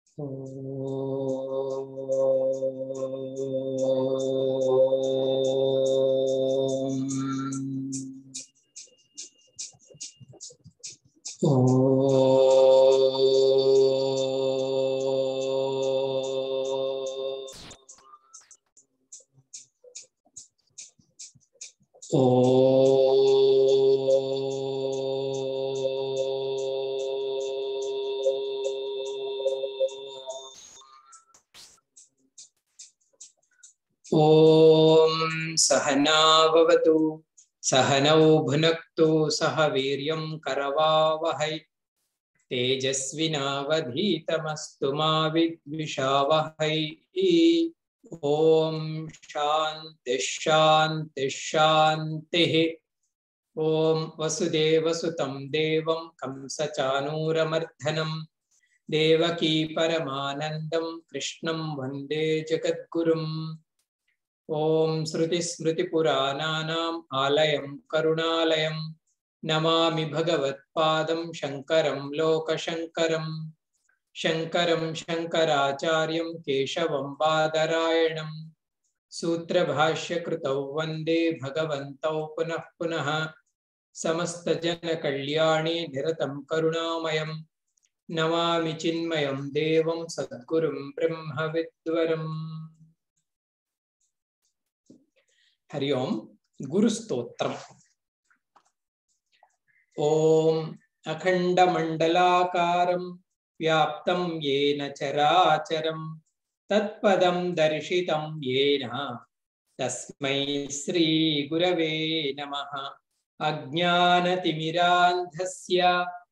ॐ सहनाववतु सहनौ भुनक्तु सह वीर्यं करवावहै तेजस्विनावधीतमस्तु मा विद्विषावहै ॐ शान्तिः शान्तिः शान्तिः ॐ वसुदेवसुतं देवं कंसचानूरमर्दनं देवकी परमानन्दं कृष्णं वन्दे जगद्गुरुम् ॐ श्रुतिस्मृतिपुराणानाम् आलयं करुणालयं नमामि भगवत्पादं शङ्करं लोकशङ्करं शङ्करं शङ्कराचार्यं केशवं बादरायणं सूत्रभाष्यकृतौ वन्दे भगवन्तौ पुनः पुनः समस्तजनकल्याणे निरतं करुणामयं नमामि चिन्मयं देवं सद्गुरुं ब्रह्मविद्वरम् हरि ओम गुरुस्तोत्रम् ॐ अखण्डमण्डलाकारं व्याप्तं येन चराचरं तत्पदं दर्शितं येन तस्मै श्रीगुरवे नमः अज्ञानतिमिरान्धस्य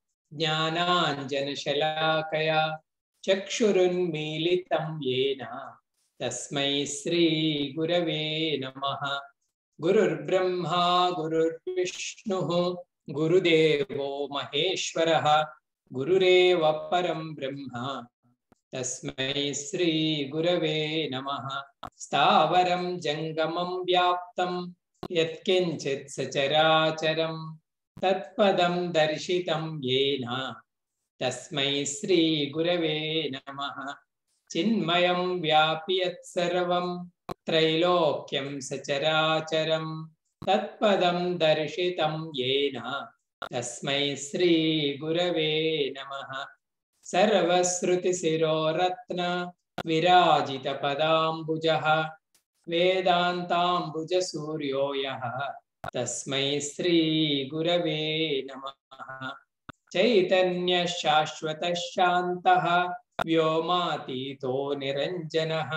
ज्ञानाञ्जनशलाकया चक्षुरुन्मीलितं येन तस्मै श्रीगुरवे नमः गुरुर्ब्रह्मा गुरुर्विष्णुः गुरुदेवो महेश्वरः गुरुरेव परं ब्रह्म तस्मै श्रीगुरवे नमः स्थावरं जङ्गमं व्याप्तं यत्किञ्चित् सचराचरं तत्पदं दर्शितं येन तस्मै श्रीगुरवे नमः चिन्मयं व्यापि यत्सर्वं त्रैलोक्यं सचराचरं तत्पदं दर्शितं येन तस्मै श्रीगुरवे नमः सर्वश्रुतिशिरोरत्न विराजितपदाम्बुजः वेदान्ताम्बुजसूर्यो यः तस्मै श्रीगुरवे नमः चैतन्यशाश्वतः शान्तः व्योमातीतो निरञ्जनः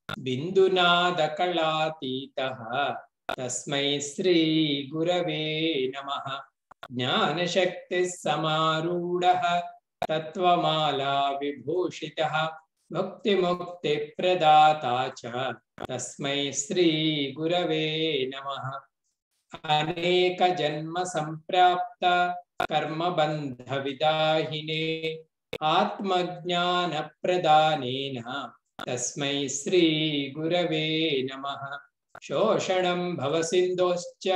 बिन्दुनादकलातीतः तस्मै श्रीगुरवे नमः ज्ञानशक्तिः समारूढः तत्त्वमाला विभूषितः मुक्तिमुक्तिप्रदाता च तस्मै श्रीगुरवे नमः अनेकजन्मसम्प्राप्त कर्मबन्धविदाहिने आत्मज्ञानप्रदानेन तस्मै श्रीगुरवे नमः शोषणं भवसिन्धोश्च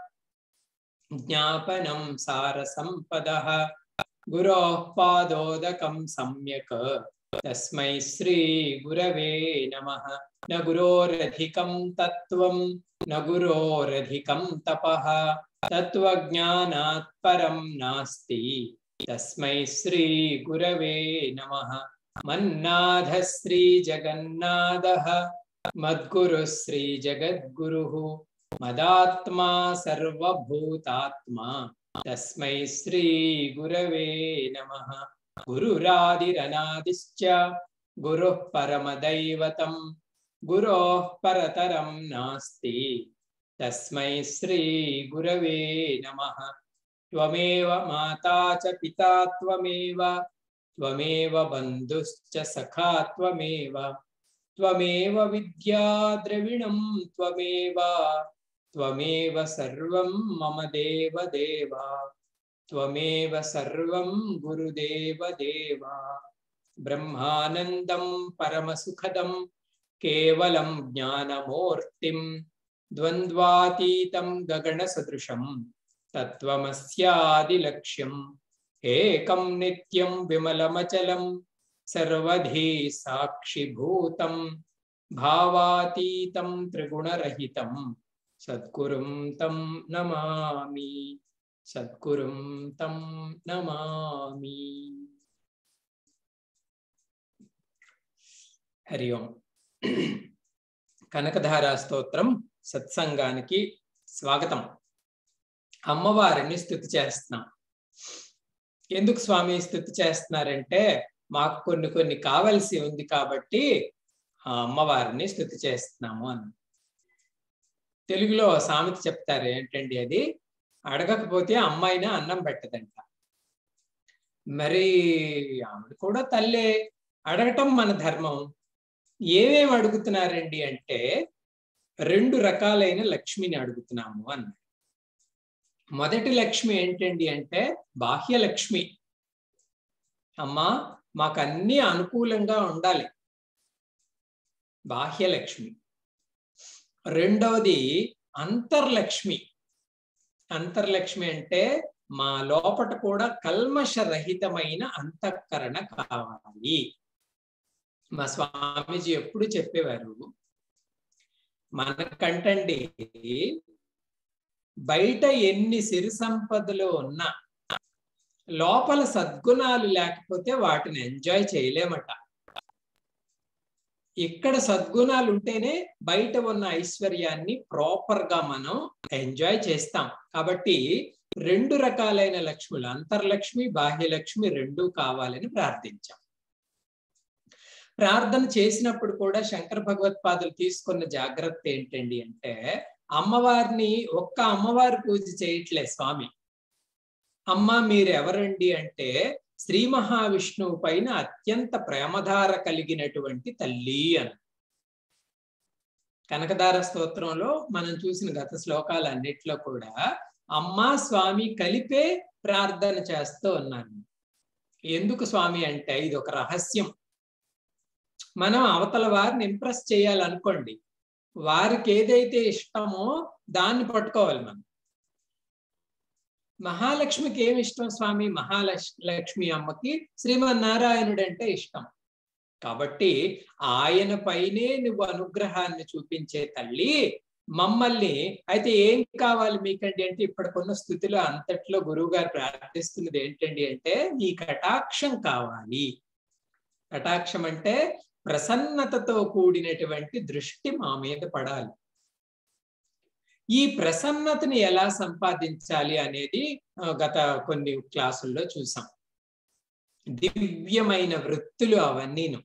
ज्ञापनं सारसम्पदः गुरोः पादोदकं सम्यक् तस्मै श्रीगुरवे नमः न गुरोरधिकं तत्त्वं न गुरोरधिकं तपः तत्त्वज्ञानात् परं नास्ति तस्मै श्रीगुरवे नमः मन्नाथः श्रीजगन्नाथः मद्गुरुः श्रीजगद्गुरुः मदात्मा सर्वभूतात्मा तस्मै श्रीगुरवे नमः गुरुरादिरनादिश्च गुरुः परमदैवतं गुरोः परतरं नास्ति तस्मै श्रीगुरवे नमः त्वमेव माता च पिता त्वमेव त्वमेव बन्धुश्च सखा त्वमेव त्वमेव विद्या द्रविणं त्वमेव त्वमेव सर्वं मम देव देव त्वमेव सर्वं गुरुदेव देव ब्रह्मानन्दं परमसुखदं केवलं ज्ञानमूर्तिं द्वन्द्वातीतं गगनसदृशं तत्त्वमस्यादिलक्ष्यम् एकं नित्यं विमलमचलं సర్వధీ సాక్షిభూతం భావాతీతం త్రిగుణరహితం సద్గురుం తం నమామి సద్గురుం తం నమామి హరి ఓం కనకధారా స్తోత్రం సత్సంగానికి స్వాగతం అమ్మవారిని స్థుతి చేస్తున్నాం ఎందుకు స్వామి స్థుతి చేస్తున్నారంటే మాకు కొన్ని కొన్ని కావలసి ఉంది కాబట్టి ఆ అమ్మవారిని స్థుతి చేస్తున్నాము అని తెలుగులో సామెత చెప్తారు ఏంటండి అది అడగకపోతే అమ్మాయిన అన్నం పెట్టదంట మరి ఆవిడ కూడా తల్లే అడగటం మన ధర్మం ఏమేమి అడుగుతున్నారండి అంటే రెండు రకాలైన లక్ష్మిని అడుగుతున్నాము అన్నారు మొదటి లక్ష్మి ఏంటండి అంటే బాహ్య లక్ష్మి అమ్మా మాకు అన్ని అనుకూలంగా ఉండాలి బాహ్య లక్ష్మి రెండవది అంతర్లక్ష్మి అంతర్లక్ష్మి అంటే మా లోపట కూడా కల్మష రహితమైన అంతఃకరణ కావాలి మా స్వామీజీ ఎప్పుడు చెప్పేవారు మనకంటండి బయట ఎన్ని సిరి సంపదలు ఉన్నా లోపల సద్గుణాలు లేకపోతే వాటిని ఎంజాయ్ చేయలేమట ఇక్కడ సద్గుణాలు ఉంటేనే బయట ఉన్న ఐశ్వర్యాన్ని ప్రాపర్ గా మనం ఎంజాయ్ చేస్తాం కాబట్టి రెండు రకాలైన లక్ష్ములు అంతర్లక్ష్మి బాహ్యలక్ష్మి రెండు కావాలని ప్రార్థించాం ప్రార్థన చేసినప్పుడు కూడా శంకర భగవత్పాదులు తీసుకున్న జాగ్రత్త ఏంటండి అంటే అమ్మవారిని ఒక్క అమ్మవారి పూజ చేయట్లే స్వామి అమ్మ మీరు ఎవరండి అంటే శ్రీ మహావిష్ణువు పైన అత్యంత ప్రేమధార కలిగినటువంటి తల్లి అని కనకదార స్తోత్రంలో మనం చూసిన గత శ్లోకాలన్నిట్లో కూడా అమ్మా స్వామి కలిపే ప్రార్థన చేస్తూ ఉన్నారు ఎందుకు స్వామి అంటే ఇది ఒక రహస్యం మనం అవతల వారిని ఇంప్రెస్ చేయాలనుకోండి వారికి ఏదైతే ఇష్టమో దాన్ని పట్టుకోవాలి మనం మహాలక్ష్మికి ఏమి ఇష్టం స్వామి మహాలక్ష్మి అమ్మకి శ్రీమన్నారాయణుడు అంటే ఇష్టం కాబట్టి ఆయన పైనే నువ్వు అనుగ్రహాన్ని చూపించే తల్లి మమ్మల్ని అయితే ఏం కావాలి మీకండి అంటే ఇప్పటికున్న స్థితిలో అంతట్లో గురువు గారు ప్రార్థిస్తున్నది ఏంటండి అంటే నీ కటాక్షం కావాలి కటాక్షం అంటే ప్రసన్నతతో కూడినటువంటి దృష్టి మా మీద పడాలి ఈ ప్రసన్నతని ఎలా సంపాదించాలి అనేది గత కొన్ని క్లాసుల్లో చూసాం దివ్యమైన వృత్తులు అవన్నీను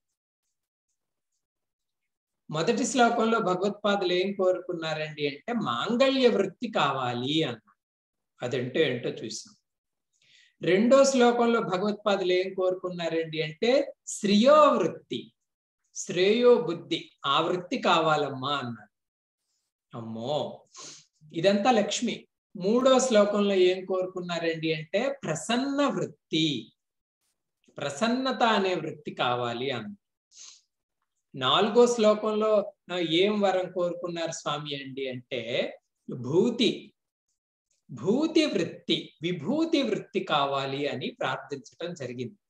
మొదటి శ్లోకంలో భగవత్పాదులు ఏం కోరుకున్నారండి అంటే మాంగళ్య వృత్తి కావాలి అన్నారు అదంటే ఏంటో చూసాం రెండో శ్లోకంలో భగవత్పాదులు ఏం కోరుకున్నారండి అంటే శ్రేయో వృత్తి శ్రేయో బుద్ధి ఆ వృత్తి కావాలమ్మా అన్నారు అమ్మో ఇదంతా లక్ష్మి మూడో శ్లోకంలో ఏం కోరుకున్నారండి అంటే ప్రసన్న వృత్తి ప్రసన్నత అనే వృత్తి కావాలి అన్న నాలుగో శ్లోకంలో ఏం వరం కోరుకున్నారు స్వామి అండి అంటే భూతి భూతి వృత్తి విభూతి వృత్తి కావాలి అని ప్రార్థించటం జరిగింది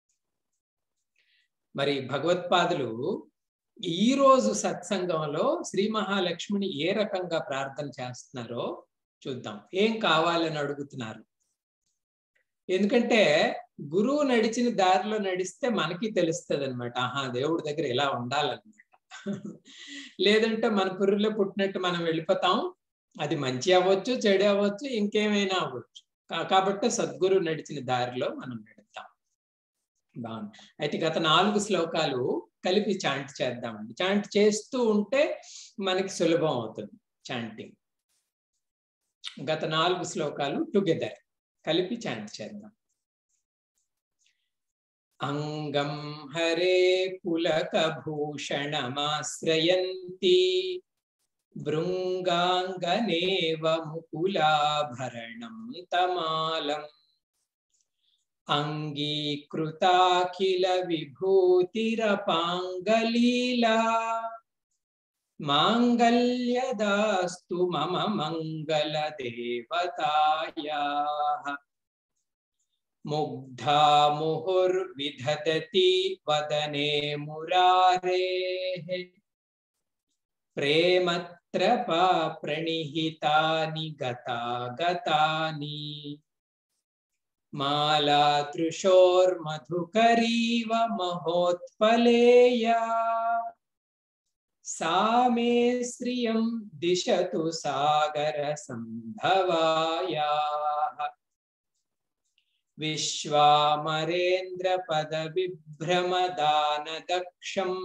మరి భగవత్పాదులు ఈ రోజు సత్సంగంలో శ్రీ మహాలక్ష్మిని ఏ రకంగా ప్రార్థన చేస్తున్నారో చూద్దాం ఏం కావాలని అడుగుతున్నారు ఎందుకంటే గురువు నడిచిన దారిలో నడిస్తే మనకి తెలుస్తుంది అనమాట ఆహా దేవుడి దగ్గర ఇలా ఉండాలన్నమాట లేదంటే మన పుర్రిలో పుట్టినట్టు మనం వెళ్ళిపోతాం అది మంచి అవ్వచ్చు చెడు అవ్వచ్చు ఇంకేమైనా అవ్వచ్చు కాబట్టి సద్గురు నడిచిన దారిలో మనం నడుస్తాం బాగుంది అయితే గత నాలుగు శ్లోకాలు కలిపి చాంట్ చేద్దామండి చాంట్ చేస్తూ ఉంటే మనకి సులభం అవుతుంది చాంటింగ్ గత నాలుగు శ్లోకాలు టుగెదర్ కలిపి చాంట్ చేద్దాం అంగం హరే పులక భూషణమాశ్రయంతి భృంగాంగనేవ ముకులాభరణం తమాలం అంగీకృతాఖిల విభూతిరపాంగలీలా మాంగళ్యదాస్తు మమ మంగళ దేవతాయా ముగ్ధా ముహుర్విధదతి వదనే మురారేః ప్రేమత్రపా ప్రణిహితాని గతాగతాని మాలాదృశోర్మధుకరీవ మహోత్పలేయా सा मे श्रियं दिशतु सागरसम्भवायाः विश्वामरेन्द्रपदविभ्रमदानदक्षम्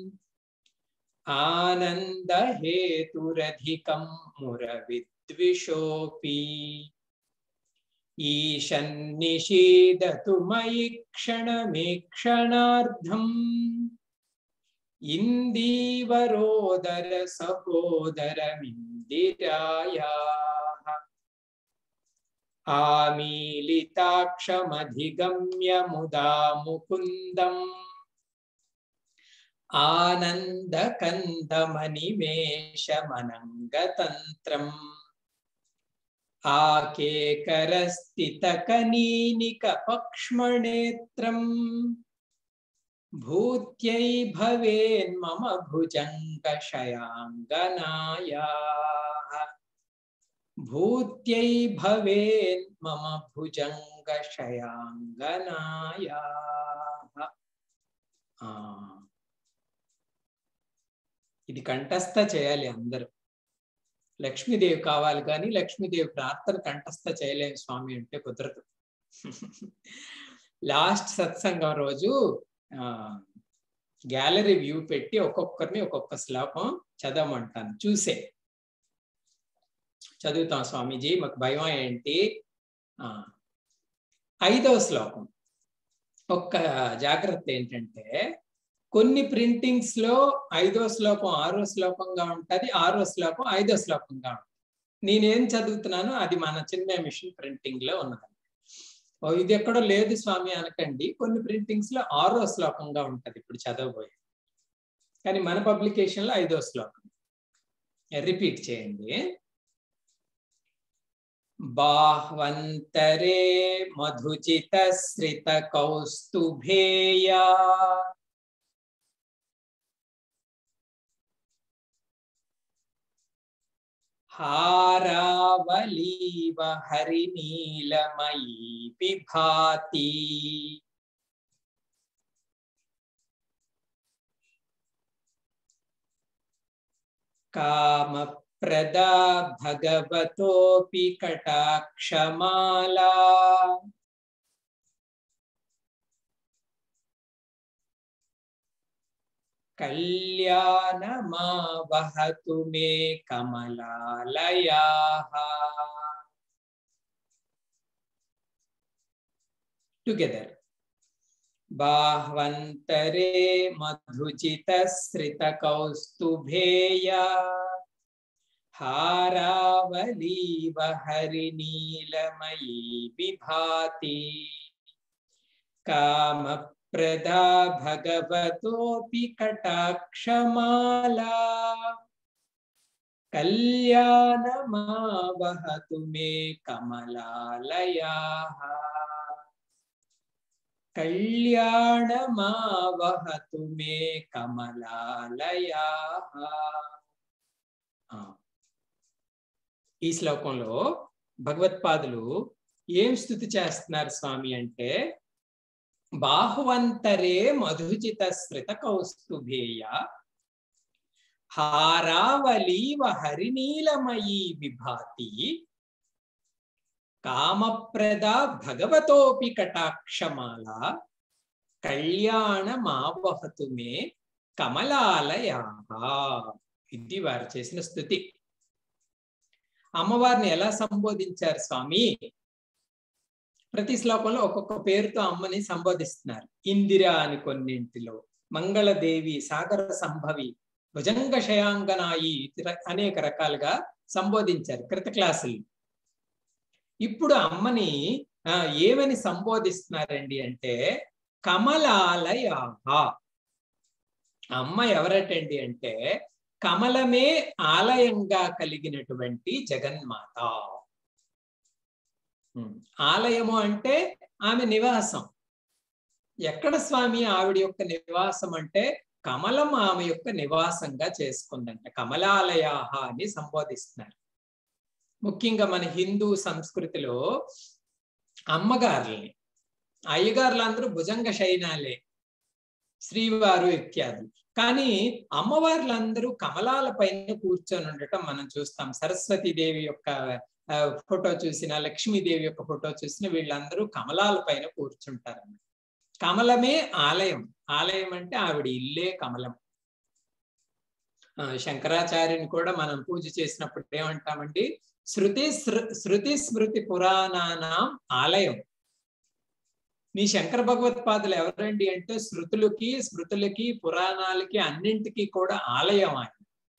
आनन्दहेतुरधिकं मुरविद्विषोऽपि ईशन्निषीदतु मयि क्षणमेक्षणार्धम् इन्दीवरोदर सहोदरमिन्दिरायाः आमीलिताक्षमधिगम्य मुदा मुकुन्दम् आनन्दकन्दमनिमेषमनङ्गतन्त्रम् आकेकरस्थितकनीनिकपक्ष्मणेत्रम् भूत्यै भवेन्मम भुजङ्गशयाङ्गनायाः भूत्यै भवेन्मम భుజంగశయాంగనాయాः ఆ ఇది కంఠస్థ చేయాలి అందరూ లక్ష్మీదేవి కావాలి కానీ లక్ష్మీదేవి ప్రార్థన కంఠస్థ చేయలేము స్వామి అంటే కుదరదు లాస్ట్ సత్సంగం రోజు గ్యాలరీ వ్యూ పెట్టి ఒక్కొక్కరిని ఒక్కొక్క శ్లోకం చదవమంటాను చూసే చదువుతాం స్వామీజీ మాకు భయం ఏంటి ఆ ఐదవ శ్లోకం ఒక్క జాగ్రత్త ఏంటంటే కొన్ని ప్రింటింగ్స్ లో ఐదో శ్లోకం ఆరో శ్లోకంగా ఉంటది ఆరో శ్లోకం ఐదో శ్లోకంగా ఉంటుంది నేనేం చదువుతున్నానో అది మన చిన్న మిషన్ ప్రింటింగ్ లో ఉన్నది ఓ ఇది ఎక్కడో లేదు స్వామి అనకండి కొన్ని ప్రింటింగ్స్ లో ఆరో శ్లోకంగా ఉంటది ఇప్పుడు చదవబోయే కానీ మన పబ్లికేషన్ లో ఐదో శ్లోకం రిపీట్ చేయండి బాహ్వంతరే మధుచిత శ్రిత కౌస్తుభేయా హారావలీవ హరినీలమయీ విభాతి కామప్రదా భగవతోపి కటాక్షమాలా కళ్యాణమావహతు మే కమలాలయాః టుగెదర్ బాహ్వంతరే మధుచిత శ్రిత కౌస్తుభేయా హారావలీవ హరినీలమయీ విభాతి కామ ప్రదా భగవతోపి కటాక్షమాలా కళ్యాణమావహతు మే కమలాలయాః కళ్యాణమావహతు మే కమలాలయాః ఈ శ్లోకంలో భగవత్పాదులు ఏం స్థుతి చేస్తున్నారు స్వామి అంటే బాహువంతరే మధుచిత శ్రిత కౌస్తుభేయ హారావలీవ హరినీలమయీ విభాతి కామప్రద భగవతోపి కటాక్షమాల కళ్యాణమావహతు మే కమలాలయా ఇది వారు చేసిన స్థుతి అమ్మవారిని ఎలా సంబోధించారు స్వామి ప్రతి శ్లోకంలో ఒక్కొక్క పేరుతో అమ్మని సంబోధిస్తున్నారు ఇందిర అని కొన్నింటిలో మంగళదేవి సాగర సంభవి భుజంగ శయాంగనాయి అనేక రకాలుగా సంబోధించారు క్రిత క్లాసులు ఇప్పుడు అమ్మని ఏమని సంబోధిస్తున్నారండి అంటే కమలాలయాహ అమ్మ ఎవరటండి అంటే కమలమే ఆలయంగా కలిగినటువంటి జగన్మాత ఆలయము అంటే ఆమె నివాసం ఎక్కడ స్వామి ఆవిడ యొక్క నివాసం అంటే కమలం ఆమె యొక్క నివాసంగా చేసుకుందంట కమలాలయాహ అని సంబోధిస్తున్నారు ముఖ్యంగా మన హిందూ సంస్కృతిలో అమ్మగారుల్ని అయ్యగారులందరూ భుజంగ శైనాలే శ్రీవారు ఇత్యాదులు కానీ అమ్మవార్లందరూ కమలాల పైన కూర్చొని ఉండటం మనం చూస్తాం సరస్వతీదేవి యొక్క ఫోటో చూసిన లక్ష్మీదేవి యొక్క ఫోటో చూసిన వీళ్ళందరూ కమలాల పైన కూర్చుంటారు కమలమే ఆలయం ఆలయం అంటే ఆవిడ ఇల్లే కమలం శంకరాచార్యుని కూడా మనం పూజ చేసినప్పుడు ఏమంటామండి శృతి శృతి స్మృతి పురాణానాం ఆలయం మీ శంకర భగవత్పాదులు ఎవరండి అంటే శృతులకి స్మృతులకి పురాణాలకి అన్నింటికి కూడా ఆలయం ఆయన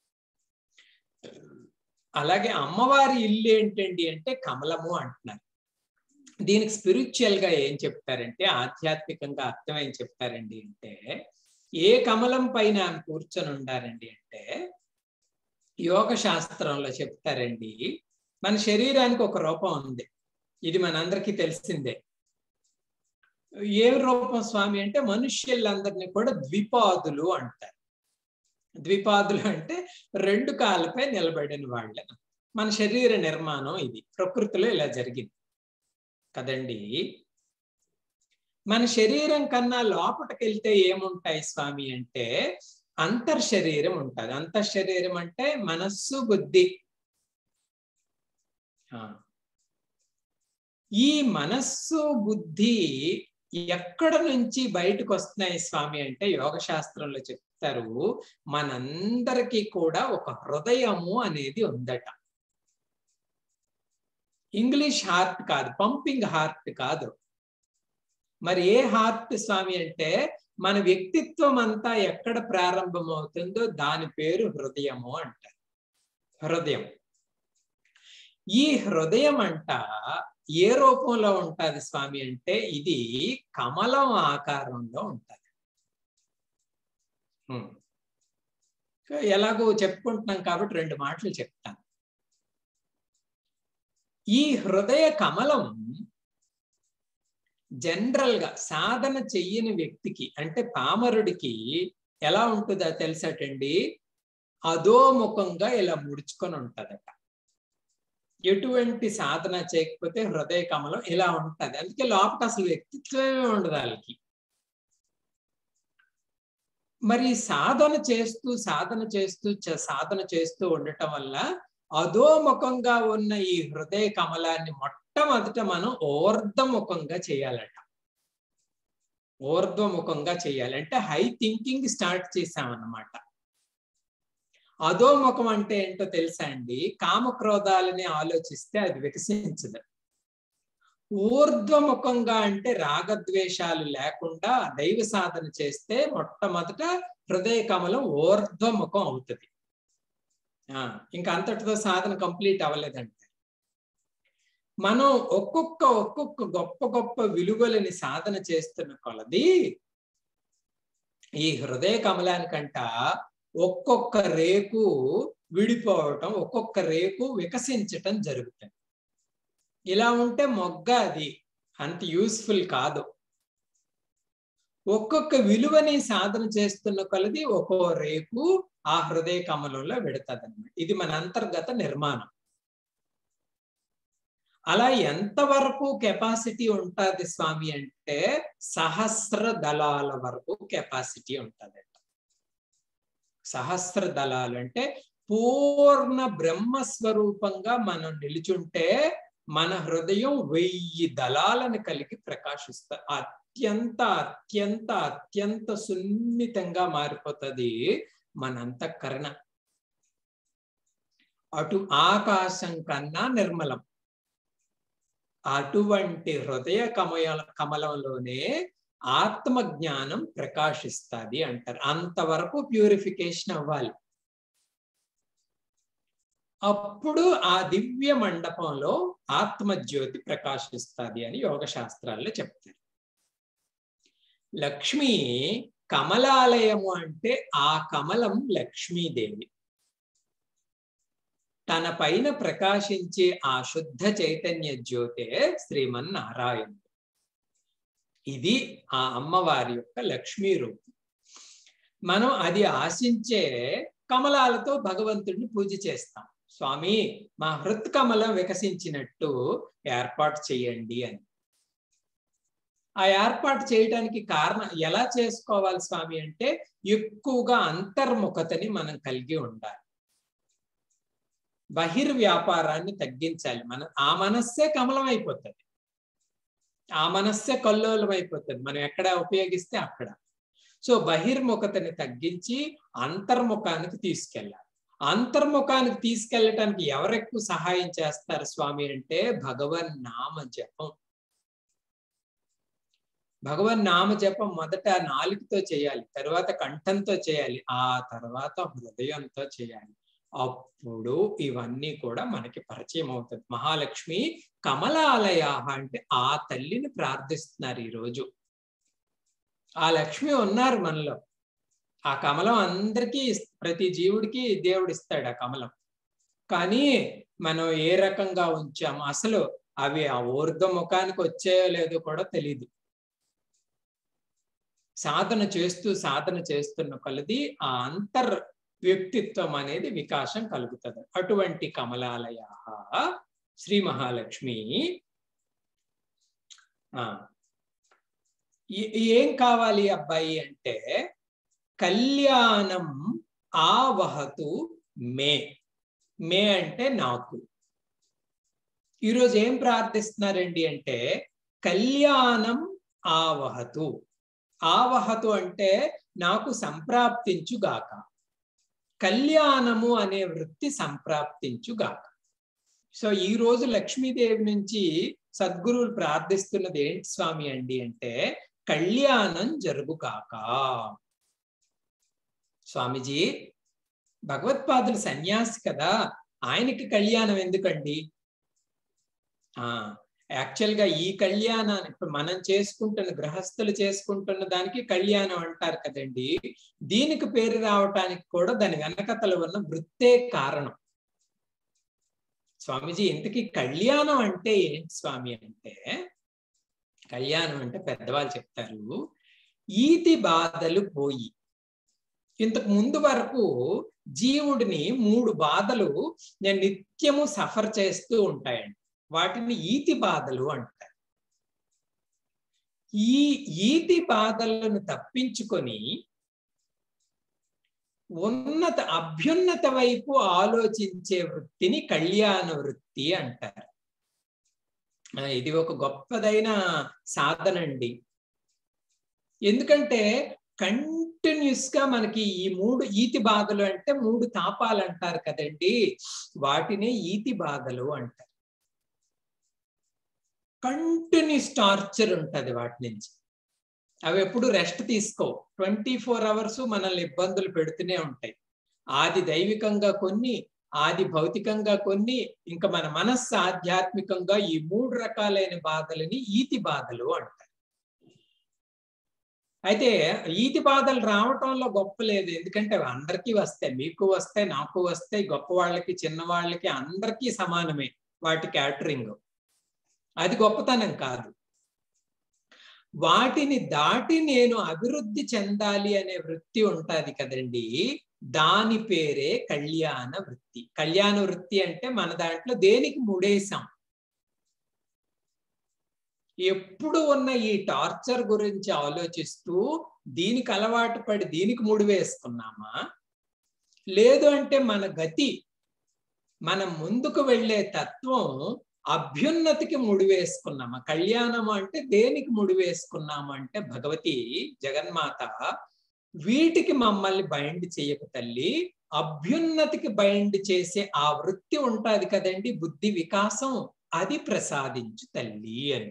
అలాగే అమ్మవారి ఇల్లు ఏంటండి అంటే కమలము అంటున్నారు దీనికి స్పిరిచువల్ గా ఏం చెప్తారంటే ఆధ్యాత్మికంగా అర్థం ఏం చెప్తారండి అంటే ఏ కమలం పైన ఆమె కూర్చొని ఉండారండి అంటే యోగ శాస్త్రంలో చెప్తారండి మన శరీరానికి ఒక రూపం ఉంది ఇది మనందరికీ తెలిసిందే ఏ రూపం స్వామి అంటే మనుష్యులందరినీ కూడా ద్విపాదులు అంటారు ద్విపాదులు అంటే రెండు కాళ్ళపై నిలబడిన వాళ్ళ మన శరీర నిర్మాణం ఇది ప్రకృతిలో ఇలా జరిగింది కదండి మన శరీరం కన్నా లోపలికి వెళ్తే ఏముంటాయి స్వామి అంటే అంతర్శరీరం ఉంటుంది అంతర్శరీరం అంటే మనస్సు బుద్ధి ఈ మనస్సు బుద్ధి ఎక్కడ నుంచి బయటకు వస్తున్నాయి స్వామి అంటే యోగ శాస్త్రంలో చెప్తారు మనందరికీ కూడా ఒక హృదయము అనేది ఉందట ఇంగ్లీష్ హార్ట్ కాదు పంపింగ్ హార్ట్ కాదు మరి ఏ హార్ట్ స్వామి అంటే మన వ్యక్తిత్వం అంతా ఎక్కడ ప్రారంభమవుతుందో దాని పేరు హృదయము అంటారు హృదయం ఈ హృదయం అంట ఏ రూపంలో ఉంటుంది స్వామి అంటే ఇది కమలం ఆకారంలో ఉంటుంది ఎలాగో చెప్పుకుంటున్నాం కాబట్టి రెండు మాటలు చెప్తాను ఈ హృదయ కమలం జనరల్ గా సాధన చెయ్యని వ్యక్తికి అంటే పామరుడికి ఎలా ఉంటుందో తెలుసటండి అధోముఖంగా ఇలా ముడుచుకొని ఉంటదట ఎటువంటి సాధన చేయకపోతే హృదయ కమలం ఇలా ఉంటది అందుకే లోపల అసలు వ్యక్తిత్వమే ఉండదు వాళ్ళకి మరి సాధన చేస్తూ సాధన చేస్తూ సాధన చేస్తూ ఉండటం వల్ల అధోముఖంగా ఉన్న ఈ హృదయ కమలాన్ని మొట్టమొదట మనం ఓర్ధముఖంగా చేయాలట ఓర్ధ్వముఖంగా చేయాలి అంటే హై థింకింగ్ స్టార్ట్ చేసామన్నమాట అధోముఖం అంటే ఏంటో తెలుసా అండి కామక్రోధాలని ఆలోచిస్తే అది వికసించదు ఊర్ధ్వముఖంగా అంటే రాగద్వేషాలు లేకుండా దైవ సాధన చేస్తే మొట్టమొదట హృదయ కమలం ఊర్ధ్వముఖం అవుతుంది ఇంకా అంతటితో సాధన కంప్లీట్ అవ్వలేదంటే మనం ఒక్కొక్క ఒక్కొక్క గొప్ప గొప్ప విలువలని సాధన చేస్తున్న కొలది ఈ హృదయ కమలానికంట ఒక్కొక్క రేకు విడిపోవటం ఒక్కొక్క రేకు వికసించటం జరుగుతుంది ఇలా ఉంటే మొగ్గ అది అంత యూస్ఫుల్ కాదు ఒక్కొక్క విలువని సాధన చేస్తున్న కొలది ఒక్కో రేకు ఆ హృదయ కమలంలో పెడతాది అనమాట ఇది మన అంతర్గత నిర్మాణం అలా ఎంతవరకు కెపాసిటీ ఉంటుంది స్వామి అంటే సహస్ర దళాల వరకు కెపాసిటీ ఉంటుందట సహస్ర దళాలు అంటే పూర్ణ బ్రహ్మస్వరూపంగా మనం నిలుచుంటే మన హృదయం వెయ్యి దళాలను కలిగి ప్రకాశిస్తా అత్యంత అత్యంత అత్యంత సున్నితంగా మారిపోతుంది మన అంతఃకరణ అటు ఆకాశం కన్నా నిర్మలం అటువంటి హృదయ కమయ కమలంలోనే ఆత్మ జ్ఞానం ప్రకాశిస్తుంది అంటారు అంతవరకు ప్యూరిఫికేషన్ అవ్వాలి అప్పుడు ఆ దివ్య మండపంలో ఆత్మజ్యోతి ప్రకాశిస్తుంది అని యోగ శాస్త్రాల్లో చెప్తారు లక్ష్మి కమలాలయము అంటే ఆ కమలం లక్ష్మీదేవి తన పైన ప్రకాశించే ఆ శుద్ధ చైతన్య జ్యోతే శ్రీమన్నారాయణుడు ఇది ఆ అమ్మవారి యొక్క లక్ష్మీ రూపం మనం అది ఆశించే కమలాలతో భగవంతుడిని పూజ చేస్తాం స్వామి మా హృత్ కమలం వికసించినట్టు ఏర్పాటు చేయండి అని ఆ ఏర్పాటు చేయడానికి కారణం ఎలా చేసుకోవాలి స్వామి అంటే ఎక్కువగా అంతర్ముఖతని మనం కలిగి ఉండాలి బహిర్వ్యాపారాన్ని తగ్గించాలి మనం ఆ మనస్సే కమలం అయిపోతుంది ఆ మనస్సే కల్లోలం అయిపోతుంది మనం ఎక్కడ ఉపయోగిస్తే అక్కడ సో బహిర్ముఖతని తగ్గించి అంతర్ముఖానికి తీసుకెళ్ళాలి అంతర్ముఖానికి తీసుకెళ్ళటానికి ఎవరెక్కువ సహాయం చేస్తారు స్వామి అంటే భగవన్ నామ జపం భగవన్ నామ జపం మొదట నాలుగుతో చేయాలి తర్వాత కంఠంతో చేయాలి ఆ తర్వాత హృదయంతో చేయాలి అప్పుడు ఇవన్నీ కూడా మనకి పరిచయం అవుతుంది మహాలక్ష్మి కమలాలయ అంటే ఆ తల్లిని ప్రార్థిస్తున్నారు ఈరోజు ఆ లక్ష్మి ఉన్నారు మనలో ఆ కమలం అందరికీ ప్రతి జీవుడికి దేవుడు ఇస్తాడు ఆ కమలం కానీ మనం ఏ రకంగా ఉంచాము అసలు అవి ఆ ఊర్ధ ముఖానికి వచ్చాయో లేదో కూడా తెలియదు సాధన చేస్తూ సాధన చేస్తున్న కొలది ఆ అంతర్ వ్యక్తిత్వం అనేది వికాసం కలుగుతుంది అటువంటి కమలాలయ శ్రీ మహాలక్ష్మి ఆ ఏం కావాలి అబ్బాయి అంటే కళ్యాణం ఆవహతు మే మే అంటే నాకు ఈరోజు ఏం ప్రార్థిస్తున్నారండి అంటే కళ్యాణం ఆవహతు ఆవహతు అంటే నాకు సంప్రాప్తించుగాక కళ్యాణము అనే వృత్తి సంప్రాప్తించుగాక సో ఈ రోజు లక్ష్మీదేవి నుంచి సద్గురువులు ప్రార్థిస్తున్నది ఏంటి స్వామి అండి అంటే కళ్యాణం జరుగుగాక స్వామిజీ భగవత్పాదులు సన్యాసి కదా ఆయనకి కళ్యాణం ఎందుకండి ఆ యాక్చువల్ గా ఈ కళ్యాణాన్ని ఇప్పుడు మనం చేసుకుంటున్న గృహస్థులు చేసుకుంటున్న దానికి కళ్యాణం అంటారు కదండి దీనికి పేరు రావటానికి కూడా దాని వెనకతల ఉన్న వృత్తే కారణం స్వామీజీ ఇంతకీ కళ్యాణం అంటే ఏంటి స్వామి అంటే కళ్యాణం అంటే పెద్దవాళ్ళు చెప్తారు ఈతి బాధలు పోయి ఇంతకు ముందు వరకు జీవుడిని మూడు బాధలు నేను నిత్యము సఫర్ చేస్తూ ఉంటాయండి వాటిని ఈతి బాధలు అంటారు ఈ ఈతి బాధలను తప్పించుకొని ఉన్నత అభ్యున్నత వైపు ఆలోచించే వృత్తిని కళ్యాణ వృత్తి అంటారు ఇది ఒక గొప్పదైన సాధన అండి ఎందుకంటే కంటిన్యూస్ గా మనకి ఈ మూడు ఈతి బాధలు అంటే మూడు తాపాలు అంటారు కదండి వాటినే ఈతి బాధలు అంటారు కంటిన్యూస్ టార్చర్ ఉంటది వాటి నుంచి అవి ఎప్పుడు రెస్ట్ తీసుకో ట్వంటీ ఫోర్ అవర్స్ మనల్ని ఇబ్బందులు పెడుతూనే ఉంటాయి ఆది దైవికంగా కొన్ని ఆది భౌతికంగా కొన్ని ఇంకా మన మనస్సు ఆధ్యాత్మికంగా ఈ మూడు రకాలైన బాధలని ఈతి బాధలు అంటారు అయితే ఈతి బాధలు రావటంలో గొప్ప లేదు ఎందుకంటే అందరికీ వస్తాయి మీకు వస్తాయి నాకు వస్తాయి గొప్ప వాళ్ళకి చిన్న వాళ్ళకి అందరికీ సమానమే వాటి క్యాటరింగ్ అది గొప్పతనం కాదు వాటిని దాటి నేను అభివృద్ధి చెందాలి అనే వృత్తి ఉంటుంది కదండి దాని పేరే కళ్యాణ వృత్తి కళ్యాణ వృత్తి అంటే మన దాంట్లో దేనికి ముడేశాం ఎప్పుడు ఉన్న ఈ టార్చర్ గురించి ఆలోచిస్తూ దీనికి అలవాటు పడి దీనికి ముడి వేసుకున్నామా లేదు అంటే మన గతి మనం ముందుకు వెళ్ళే తత్వం అభ్యున్నతికి ముడి వేసుకున్నామా కళ్యాణం అంటే దేనికి ముడి వేసుకున్నాము అంటే భగవతి జగన్మాత వీటికి మమ్మల్ని బైండ్ చేయకు తల్లి అభ్యున్నతికి బైండ్ చేసే ఆ వృత్తి ఉంటుంది కదండి బుద్ధి వికాసం అది ప్రసాదించు తల్లి అని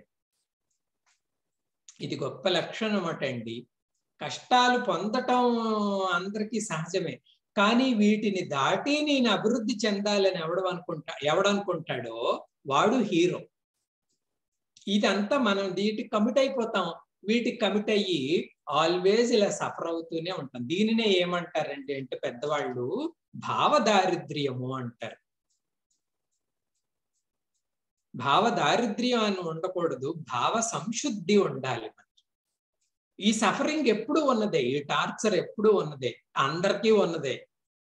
ఇది గొప్ప లక్షణం అటండి కష్టాలు పొందటం అందరికీ సహజమే కానీ వీటిని దాటి నేను అభివృద్ధి చెందాలని ఎవడు అనుకుంటా ఎవడనుకుంటాడో వాడు హీరో ఇదంతా మనం వీటికి కమిట్ అయిపోతాం వీటికి కమిట్ అయ్యి ఆల్వేజ్ ఇలా సఫర్ అవుతూనే ఉంటాం దీనినే ఏమంటారంటే అంటే పెద్దవాళ్ళు భావ దారిద్ర్యము అంటారు భావ దారిద్ర్యం అని ఉండకూడదు భావ సంశుద్ధి ఉండాలి మనకి ఈ సఫరింగ్ ఎప్పుడు ఉన్నదే ఈ టార్చర్ ఎప్పుడు ఉన్నదే అందరికీ ఉన్నదే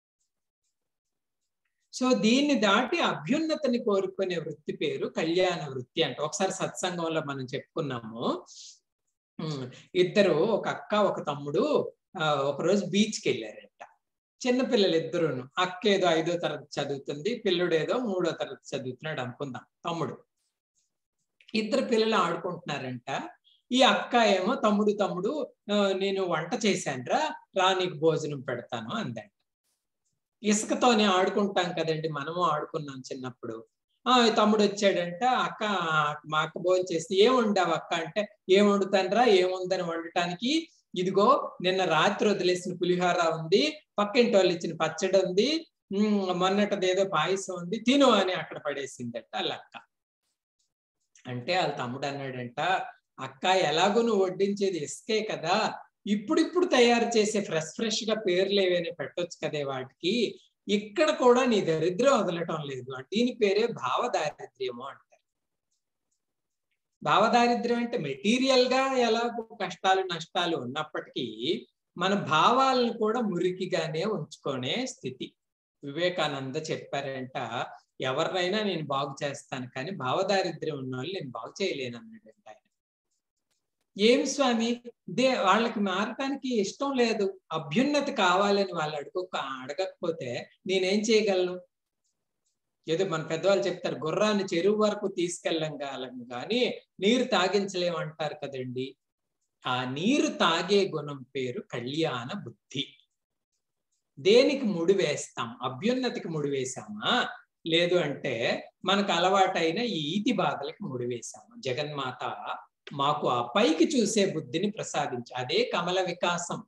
సో దీన్ని దాటి అభ్యున్నతిని కోరుకునే వృత్తి పేరు కళ్యాణ వృత్తి అంటే ఒకసారి సత్సంగంలో మనం చెప్పుకున్నాము ఇద్దరు ఒక అక్క ఒక తమ్ముడు ఒకరోజు బీచ్కి వెళ్ళారంట చిన్నపిల్లలు ఇద్దరును అక్క ఏదో ఐదో తరగతి చదువుతుంది పిల్లుడు ఏదో మూడో తరగతి చదువుతున్నాడు అనుకుందాం తమ్ముడు ఇద్దరు పిల్లలు ఆడుకుంటున్నారంట ఈ అక్క ఏమో తమ్ముడు తమ్ముడు నేను వంట చేశానురా రా నీకు భోజనం పెడతాను అందంట ఇసుకతోనే ఆడుకుంటాం కదండి మనము ఆడుకున్నాం చిన్నప్పుడు ఆ తమ్ముడు వచ్చాడంట అక్క మా అక్క భోజనం చేస్తే ఏం వండావు అక్క అంటే ఏం వండుతానరా ఏముందని వండటానికి ఇదిగో నిన్న రాత్రి వదిలేసిన పులిహోర ఉంది పక్కింటి వాళ్ళు ఇచ్చిన పచ్చడి ఉంది మొన్నటిది ఏదో పాయసం ఉంది తిను అని అక్కడ పడేసిందట వాళ్ళ అక్క అంటే వాళ్ళ తమ్ముడు అన్నాడంట అక్క ఎలాగో నువ్వు వడ్డించేది ఇసుకే కదా ఇప్పుడిప్పుడు తయారు చేసే ఫ్రెష్ ఫ్రెష్ గా పేర్లు ఏవైనా పెట్టొచ్చు కదే వాటికి ఇక్కడ కూడా నీ దరిద్రం వదలటం లేదు దీని పేరే భావదారిద్ర్యము అంటారు భావదారిద్ర్యం అంటే మెటీరియల్ గా ఎలాగో కష్టాలు నష్టాలు ఉన్నప్పటికీ మన భావాలను కూడా మురికిగానే ఉంచుకునే స్థితి వివేకానంద చెప్పారంట ఎవరినైనా నేను బాగు చేస్తాను కానీ భావదారిద్ర్యం ఉన్న వాళ్ళు నేను బాగు చేయలేను అన్నాడంట ఆయన ఏం స్వామి దే వాళ్ళకి మారటానికి ఇష్టం లేదు అభ్యున్నతి కావాలని వాళ్ళు అడుగు అడగకపోతే నేనేం చేయగలను ఏదో మన పెద్దవాళ్ళు చెప్తారు గుర్రాన్ని చెరువు వరకు తీసుకెళ్ళగలం కానీ నీరు తాగించలేమంటారు కదండి ఆ నీరు తాగే గుణం పేరు కళ్యాణ బుద్ధి దేనికి ముడి వేస్తాం అభ్యున్నతికి ముడి వేసామా లేదు అంటే మనకు అలవాటైన ఈ ఈతి బాధలకి ముడి వేసాము జగన్మాత మాకు ఆ పైకి చూసే బుద్ధిని ప్రసాదించి అదే కమల వికాసం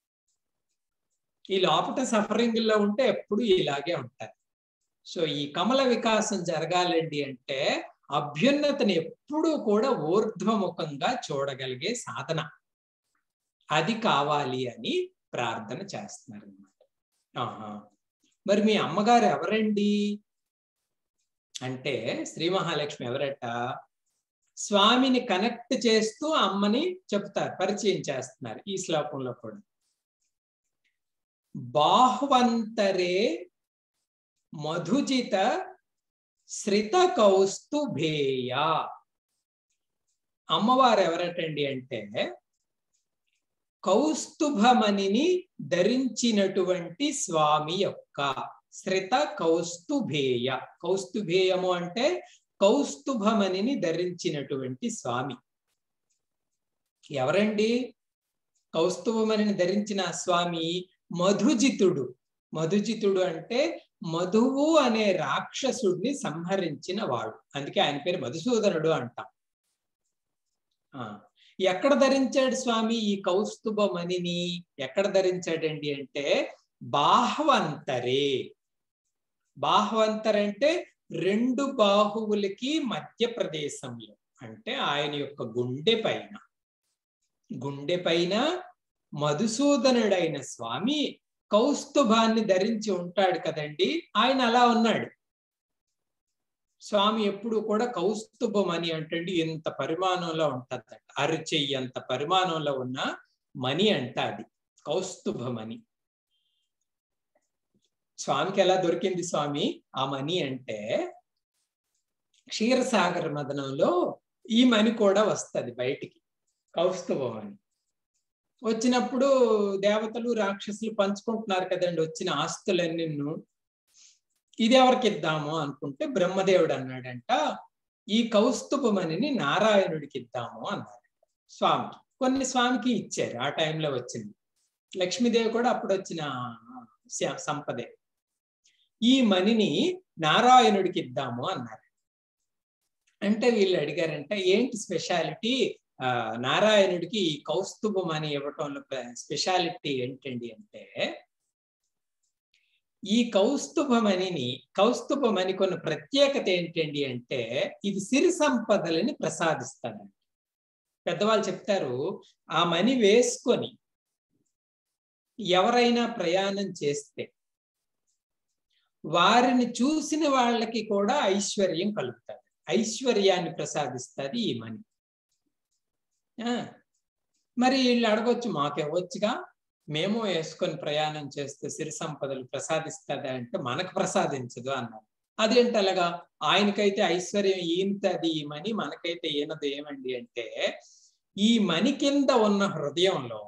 ఈ లోపట సఫరింగ్ లో ఉంటే ఎప్పుడు ఇలాగే ఉంటారు సో ఈ కమల వికాసం జరగాలండి అంటే అభ్యున్నతిని ఎప్పుడూ కూడా ఊర్ధ్వముఖంగా చూడగలిగే సాధన అది కావాలి అని ప్రార్థన చేస్తున్నారు అనమాట మరి మీ అమ్మగారు ఎవరండి అంటే శ్రీ మహాలక్ష్మి ఎవరట స్వామిని కనెక్ట్ చేస్తూ అమ్మని చెప్తారు పరిచయం చేస్తున్నారు ఈ శ్లోకంలో కూడా బాహ్వంతరే మధుజిత శ్రిత కౌస్తుభేయ అమ్మవారు ఎవరటండి అంటే కౌస్తుభమణిని ధరించినటువంటి స్వామి యొక్క శ్రిత కౌస్తుభేయ కౌస్తుభేయము అంటే కౌస్తుభమణిని ధరించినటువంటి స్వామి ఎవరండి కౌస్తుభమణిని ధరించిన స్వామి మధుజితుడు మధుజితుడు అంటే మధువు అనే రాక్షసుడిని సంహరించిన వాడు అందుకే ఆయన పేరు మధుసూదనుడు అంటాం ఎక్కడ ధరించాడు స్వామి ఈ కౌస్తుభమణిని ఎక్కడ ధరించాడండి అంటే బాహ్వంతరే బాహ్వంతర్ అంటే రెండు బాహువులకి మధ్య ప్రదేశంలో అంటే ఆయన యొక్క గుండె పైన గుండె పైన మధుసూదనుడైన స్వామి కౌస్తుభాన్ని ధరించి ఉంటాడు కదండి ఆయన అలా ఉన్నాడు స్వామి ఎప్పుడు కూడా కౌస్తుభం అని అంటే ఇంత పరిమాణంలో ఉంటుందట అరిచెయ్యి అంత పరిమాణంలో ఉన్న మణి అంట అది కౌస్తుభమని స్వామికి ఎలా దొరికింది స్వామి ఆ మణి అంటే క్షీరసాగర మదనంలో ఈ మణి కూడా వస్తుంది బయటికి కౌస్తుభం అని వచ్చినప్పుడు దేవతలు రాక్షసులు పంచుకుంటున్నారు కదండి వచ్చిన ఆస్తులన్నీ ఇది ఎవరికి ఇద్దాము అనుకుంటే బ్రహ్మదేవుడు అన్నాడంట ఈ కౌస్తుభమణిని నారాయణుడికి ఇద్దాము అన్నారు స్వామికి కొన్ని స్వామికి ఇచ్చారు ఆ టైంలో వచ్చింది లక్ష్మీదేవి కూడా అప్పుడు వచ్చిన సంపదే ఈ మణిని నారాయణుడికి ఇద్దాము అన్నారు అంటే వీళ్ళు అడిగారంట ఏంటి స్పెషాలిటీ నారాయణుడికి ఈ కౌస్తుభం అని ఇవ్వటంలో స్పెషాలిటీ ఏంటండి అంటే ఈ కౌస్తుభమణిని కౌస్తుభమణి కొన్ని ప్రత్యేకత ఏంటండి అంటే ఇది సిరి సంపదలని ప్రసాదిస్తాడండి పెద్దవాళ్ళు చెప్తారు ఆ మణి వేసుకొని ఎవరైనా ప్రయాణం చేస్తే వారిని చూసిన వాళ్ళకి కూడా ఐశ్వర్యం కలుగుతుంది ఐశ్వర్యాన్ని ప్రసాదిస్తుంది ఈ మణి మరి వీళ్ళు అడగొచ్చు మాకివ్వచ్చుగా మేము వేసుకొని ప్రయాణం చేస్తే సిరి సంపదలు ప్రసాదిస్తుందా అంటే మనకు ప్రసాదించదు అన్నారు అదేంటి అలాగా ఆయనకైతే ఐశ్వర్యం ఈయనది ఈ మని మనకైతే ఈయనది ఏమండి అంటే ఈ మని కింద ఉన్న హృదయంలో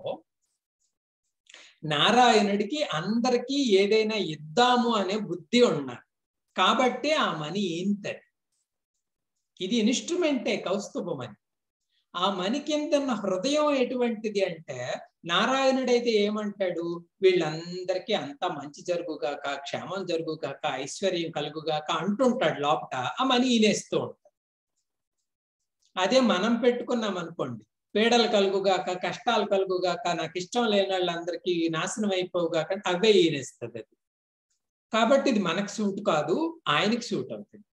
నారాయణుడికి అందరికీ ఏదైనా ఇద్దాము అనే బుద్ధి ఉన్నారు కాబట్టి ఆ మని ఈంతది ఇది ఇన్స్ట్రుమెంటే కౌస్తుభమని ఆ మని కింద ఉన్న హృదయం ఎటువంటిది అంటే నారాయణుడైతే ఏమంటాడు వీళ్ళందరికీ అంతా మంచి జరుగుగాక క్షేమం జరుగుగాక ఐశ్వర్యం కలుగుగాక అంటుంటాడు లోపట ఆ మని ఈనేస్తూ ఉంటాడు అదే మనం పెట్టుకున్నాం అనుకోండి పీడలు కలుగుగాక కష్టాలు కలుగుగాక నాకు ఇష్టం లేని వాళ్ళందరికీ నాశనం అయిపోగాక అవే ఈనేస్తుంది అది కాబట్టి ఇది మనకు సూట్ కాదు ఆయనకి సూట్ అవుతుంది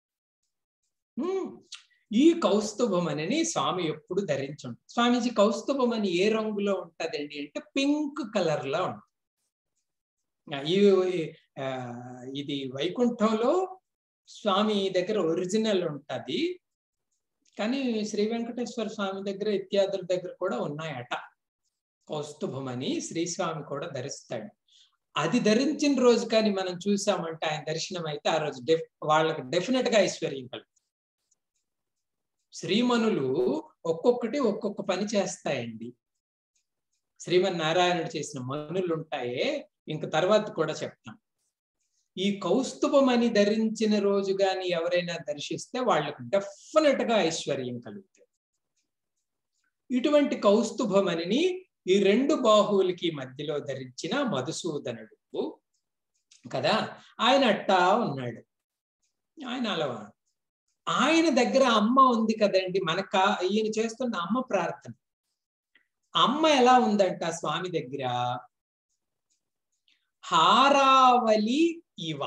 ఈ కౌస్తుభం అని స్వామి ఎప్పుడు ధరించుంటాడు స్వామీజీ కౌస్తుభం అని ఏ రంగులో ఉంటదండి అంటే పింక్ కలర్ లో ఉంటుంది ఇది వైకుంఠంలో స్వామి దగ్గర ఒరిజినల్ ఉంటది కానీ శ్రీ వెంకటేశ్వర స్వామి దగ్గర ఇత్యాదుల దగ్గర కూడా ఉన్నాయట కౌస్తుభం అని శ్రీస్వామి కూడా ధరిస్తాడు అది ధరించిన రోజు కానీ మనం చూసామంటే ఆయన దర్శనం అయితే ఆ రోజు డెఫ్ వాళ్ళకి డెఫినెట్ గా ఐశ్వర్యం కలుగుతుంది శ్రీమనులు ఒక్కొక్కటి ఒక్కొక్క పని చేస్తాయండి శ్రీమన్నారాయణుడు చేసిన మనులు ఉంటాయే ఇంక తర్వాత కూడా చెప్తాం ఈ కౌస్తుభం అని ధరించిన రోజు గాని ఎవరైనా దర్శిస్తే వాళ్ళకు డెఫినెట్ గా ఐశ్వర్యం కలుగుతుంది ఇటువంటి కౌస్తుభమని ఈ రెండు బాహువులకి మధ్యలో ధరించిన మధుసూదనుడు కదా ఆయన అట్టా ఉన్నాడు ఆయన అలవా ఆయన దగ్గర అమ్మ ఉంది కదండి మనక ఈయన చేస్తున్న అమ్మ ప్రార్థన అమ్మ ఎలా ఉందంట స్వామి దగ్గర హారావలి ఇవ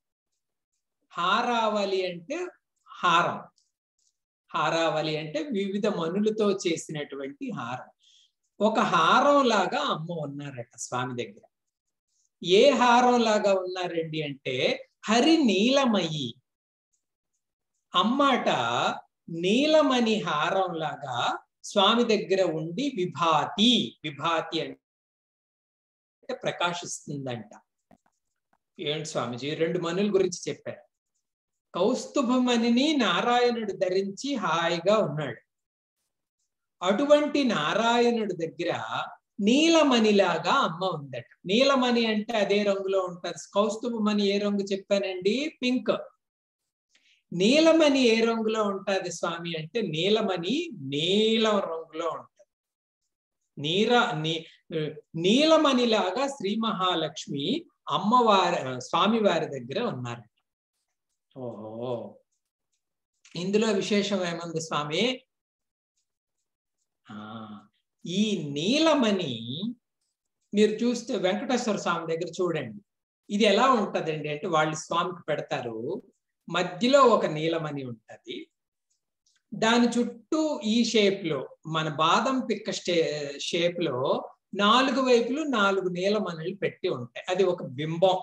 హారావలి అంటే హారం హారావలి అంటే వివిధ మనులతో చేసినటువంటి హారం ఒక హారం లాగా అమ్మ ఉన్నారట స్వామి దగ్గర ఏ హారం లాగా ఉన్నారండి అంటే హరి నీలమయి అమ్మాట నీలమణి హారం లాగా స్వామి దగ్గర ఉండి విభాతి విభాతి అంటే ప్రకాశిస్తుందంట ఏంటి స్వామిజీ రెండు మనుల గురించి చెప్పారు కౌస్తుభమణిని నారాయణుడు ధరించి హాయిగా ఉన్నాడు అటువంటి నారాయణుడి దగ్గర నీలమణిలాగా అమ్మ ఉందట నీలమణి అంటే అదే రంగులో ఉంటుంది కౌస్తుభమణి ఏ రంగు చెప్పానండి పింక్ నీలమణి ఏ రంగులో ఉంటుంది స్వామి అంటే నీలమణి నీలం రంగులో ఉంటుంది నీర నీ నీలమణిలాగా శ్రీ మహాలక్ష్మి అమ్మవారి స్వామివారి దగ్గర ఉన్నారు ఓహో ఇందులో విశేషం ఏముంది స్వామి ఆ ఈ నీలమణి మీరు చూస్తే వెంకటేశ్వర స్వామి దగ్గర చూడండి ఇది ఎలా ఉంటదండి అంటే వాళ్ళు స్వామికి పెడతారు మధ్యలో ఒక నీలమణి ఉంటది దాని చుట్టూ ఈ షేప్ లో మన బాదం పిక్క స్టే షేప్ లో నాలుగు వైపులు నాలుగు నీలమణులు పెట్టి ఉంటాయి అది ఒక బింబం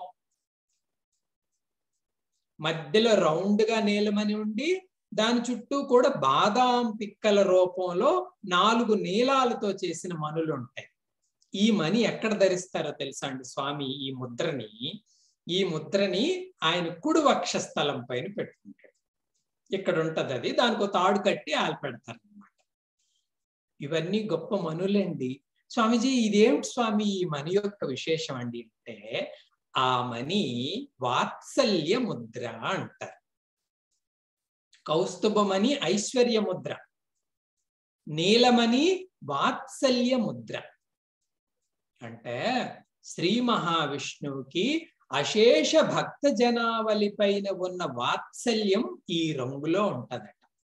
మధ్యలో రౌండ్ గా నీలమణి ఉండి దాని చుట్టూ కూడా బాదాం పిక్కల రూపంలో నాలుగు నీలాలతో చేసిన మనులు ఉంటాయి ఈ మణి ఎక్కడ ధరిస్తారో తెలుసా అండి స్వామి ఈ ముద్రని ఈ ముద్రని ఆయన కుడి వక్షస్థలం పైన పెట్టుకుంటాడు ఇక్కడ ఉంటది అది దానికి ఒక తాడు కట్టి ఆలు పెడతారు అనమాట ఇవన్నీ గొప్ప మనులండి స్వామిజీ ఇదేమిటి స్వామి ఈ మణి యొక్క విశేషం అండి అంటే ఆ మణి వాత్సల్య ముద్ర అంటారు కౌస్తుభమని ఐశ్వర్య ముద్ర నీలమణి వాత్సల్య ముద్ర అంటే శ్రీ మహావిష్ణువుకి అశేష భక్త జనావళి పైన ఉన్న వాత్సల్యం ఈ రంగులో ఉంటదట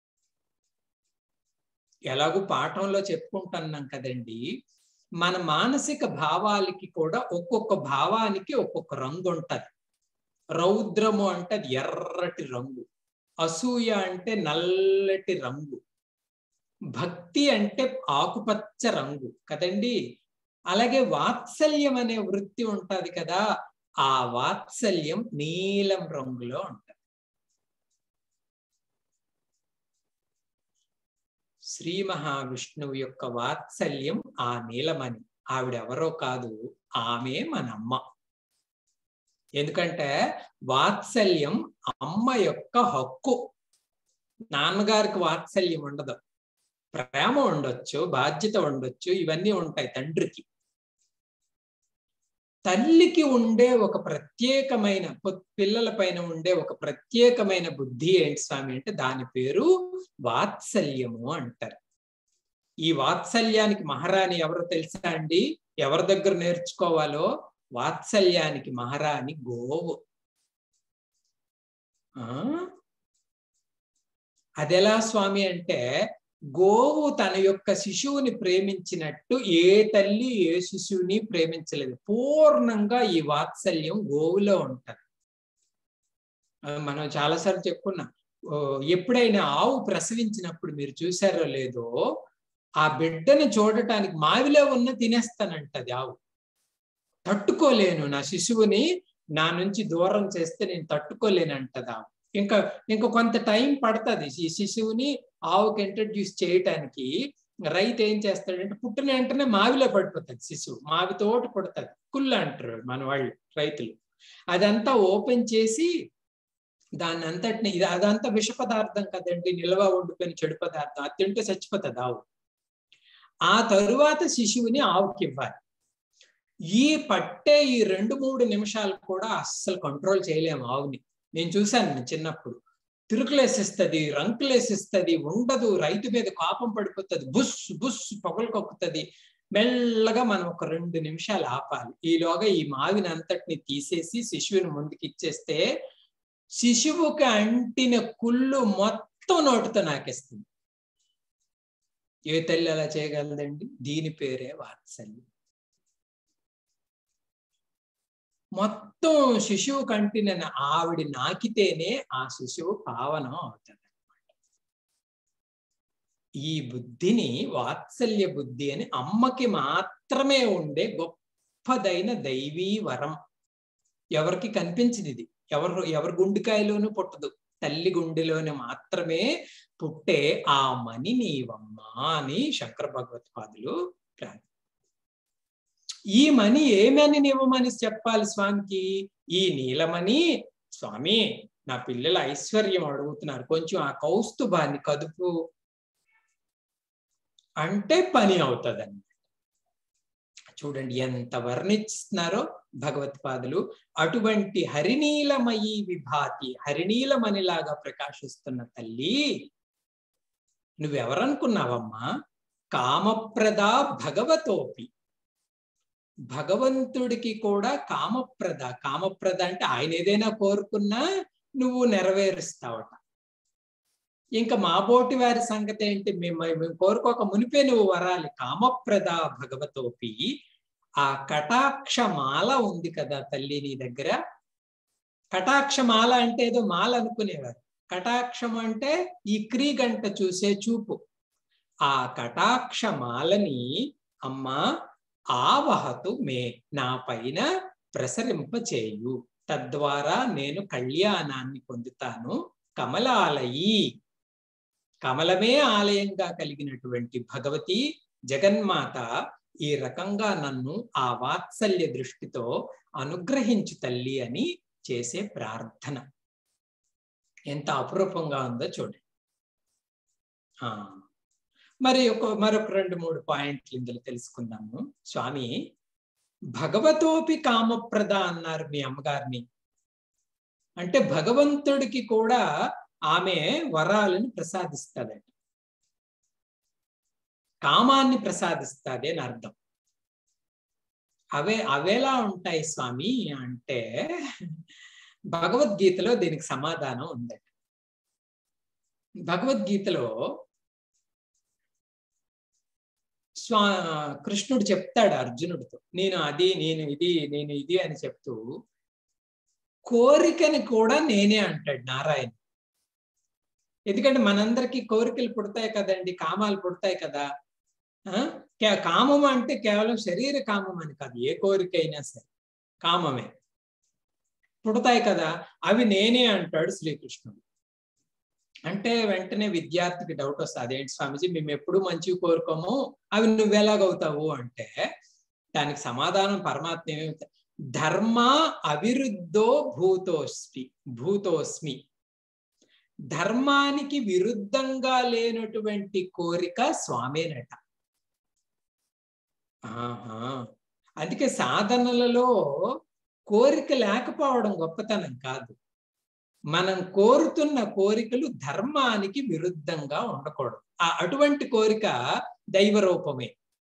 ఎలాగూ పాఠంలో చెప్పుకుంటున్నాం కదండి మన మానసిక భావాలకి కూడా ఒక్కొక్క భావానికి ఒక్కొక్క రంగు ఉంటది రౌద్రము అంటే అది ఎర్రటి రంగు అసూయ అంటే నల్లటి రంగు భక్తి అంటే ఆకుపచ్చ రంగు కదండి అలాగే వాత్సల్యం అనే వృత్తి ఉంటది కదా ఆ వాత్సల్యం నీలం రంగులో ఉంటది శ్రీ మహావిష్ణువు యొక్క వాత్సల్యం ఆ నీలమణి ఆవిడెవరో కాదు ఆమె మన అమ్మ ఎందుకంటే వాత్సల్యం అమ్మ యొక్క హక్కు నాన్నగారికి వాత్సల్యం ఉండదు ప్రేమ ఉండొచ్చు బాధ్యత ఉండొచ్చు ఇవన్నీ ఉంటాయి తండ్రికి తల్లికి ఉండే ఒక ప్రత్యేకమైన పిల్లల పైన ఉండే ఒక ప్రత్యేకమైన బుద్ధి ఏంటి స్వామి అంటే దాని పేరు వాత్సల్యము అంటారు ఈ వాత్సల్యానికి మహారాణి ఎవరో తెలుసా అండి ఎవరి దగ్గర నేర్చుకోవాలో వాత్సల్యానికి మహారాణి గోవు ఆ అదెలా స్వామి అంటే గోవు తన యొక్క శిశువుని ప్రేమించినట్టు ఏ తల్లి ఏ శిశువుని ప్రేమించలేదు పూర్ణంగా ఈ వాత్సల్యం గోవులో ఉంటది మనం చాలాసార్లు చెప్పుకున్నాం ఎప్పుడైనా ఆవు ప్రసవించినప్పుడు మీరు చూసారో లేదో ఆ బిడ్డని చూడటానికి మావిలో ఉన్న తినేస్తానంటది ఆవు తట్టుకోలేను నా శిశువుని నా నుంచి దూరం చేస్తే నేను తట్టుకోలేను అంటది ఆవు ఇంకా ఇంకా కొంత టైం పడుతుంది ఈ శిశువుని ఆవుకి ఇంట్రడ్యూస్ చేయటానికి రైతు ఏం చేస్తాడంటే పుట్టిన వెంటనే మావిలో పడిపోతుంది శిశువు మావితోటి పుడుతుంది కుళ్ళు అంటారు మన వాళ్ళు రైతులు అదంతా ఓపెన్ చేసి దాన్ని అంతటిని ఇది అదంతా విష పదార్థం కదండి నిల్వ వండుకొని చెడు పదార్థం అది తింటే చచ్చిపోతుంది ఆవు ఆ తరువాత శిశువుని ఆవుకి ఇవ్వాలి ఈ పట్టే ఈ రెండు మూడు నిమిషాలు కూడా అస్సలు కంట్రోల్ చేయలేము ఆవుని నేను చూశాను చిన్నప్పుడు తిరుకులేసిస్తుంది రంకులేసిస్తుంది ఉండదు రైతు మీద కోపం పడిపోతుంది బుస్ బుస్ పొగలు కొక్కుతుంది మెల్లగా మనం ఒక రెండు నిమిషాలు ఆపాలి ఈలోగా ఈ మావిని అంతటిని తీసేసి శిశువుని ముందుకు ఇచ్చేస్తే శిశువుకి అంటిన కుళ్ళు మొత్తం నోటితో నాకేస్తుంది ఏ తల్లి అలా చేయగలదండి దీని పేరే వాత్సల్యం మొత్తం శిశువు కంటిన ఆవిడ నాకితేనే ఆ శిశువు పావనం అవుతుంది ఈ బుద్ధిని వాత్సల్య బుద్ధి అని అమ్మకి మాత్రమే ఉండే గొప్పదైన దైవీ వరం ఎవరికి కనిపించింది ఇది ఎవరు ఎవరి గుండెకాయలోనూ పుట్టదు తల్లి గుండెలోనే మాత్రమే పుట్టే ఆ మణి నీవమ్మా అని శంకర భగవత్పాదులు ప్రార్థన ఈ మణి ఏమని నివ్వమని చెప్పాలి స్వామికి ఈ నీలమణి స్వామి నా పిల్లల ఐశ్వర్యం అడుగుతున్నారు కొంచెం ఆ కౌస్తుభాన్ని కదుపు అంటే పని అవుతుంది చూడండి ఎంత వర్ణిస్తున్నారో భగవత్పాదులు అటువంటి హరినీలమయీ విభాతి హరినీలమణిలాగా ప్రకాశిస్తున్న తల్లి నువ్వెవరనుకున్నావమ్మా కామప్రద భగవతోపి భగవంతుడికి కూడా కామప్రద కామప్రద అంటే ఆయన ఏదైనా కోరుకున్నా నువ్వు నెరవేరుస్తావట ఇంకా మా బోటి వారి సంగతి ఏంటి మేము మేము కోరుకోక మునిపే నువ్వు వరాలి కామప్రద భగవతోపి ఆ కటాక్షమాల ఉంది కదా తల్లి నీ దగ్గర కటాక్షమాల అంటే ఏదో మాల అనుకునేవారు కటాక్షం అంటే ఈ క్రీగంట చూసే చూపు ఆ కటాక్షమాలని అమ్మా ఆవహతు మే నా పైన ప్రసరింపచేయు తద్వారా నేను కళ్యాణాన్ని పొందుతాను కమలాలయి కమలమే ఆలయంగా కలిగినటువంటి భగవతి జగన్మాత ఈ రకంగా నన్ను ఆ వాత్సల్య దృష్టితో అనుగ్రహించు తల్లి అని చేసే ప్రార్థన ఎంత అపురూపంగా ఉందో చూడండి మరి ఒక మరొక రెండు మూడు పాయింట్లు ఇందులో తెలుసుకుందాము స్వామి భగవతోపి కామప్రద అన్నారు మీ అమ్మగారిని అంటే భగవంతుడికి కూడా ఆమె వరాలను ప్రసాదిస్తుందట కామాన్ని ప్రసాదిస్తుంది అని అర్థం అవే అవేలా ఉంటాయి స్వామి అంటే భగవద్గీతలో దీనికి సమాధానం ఉందట భగవద్గీతలో స్వా కృష్ణుడు చెప్తాడు అర్జునుడితో నేను అది నేను ఇది నేను ఇది అని చెప్తూ కోరికని కూడా నేనే అంటాడు నారాయణ ఎందుకంటే మనందరికీ కోరికలు పుడతాయి కదండి కామాలు పుడతాయి కదా కామం అంటే కేవలం శరీర కామం అని కాదు ఏ కోరిక అయినా సరే కామమే పుడతాయి కదా అవి నేనే అంటాడు శ్రీకృష్ణుడు అంటే వెంటనే విద్యార్థికి డౌట్ వస్తుంది అదేంటి స్వామిజీ మేము ఎప్పుడు మంచివి కోరుకోము అవి నువ్వెలాగవుతావు అంటే దానికి సమాధానం పరమాత్మ ఏమి ధర్మ అవిరుద్ధో భూతోస్మి భూతోస్మి ధర్మానికి విరుద్ధంగా లేనటువంటి కోరిక స్వామేనట ఆహా అందుకే సాధనలలో కోరిక లేకపోవడం గొప్పతనం కాదు మనం కోరుతున్న కోరికలు ధర్మానికి విరుద్ధంగా ఉండకూడదు ఆ అటువంటి కోరిక దైవ రూపమే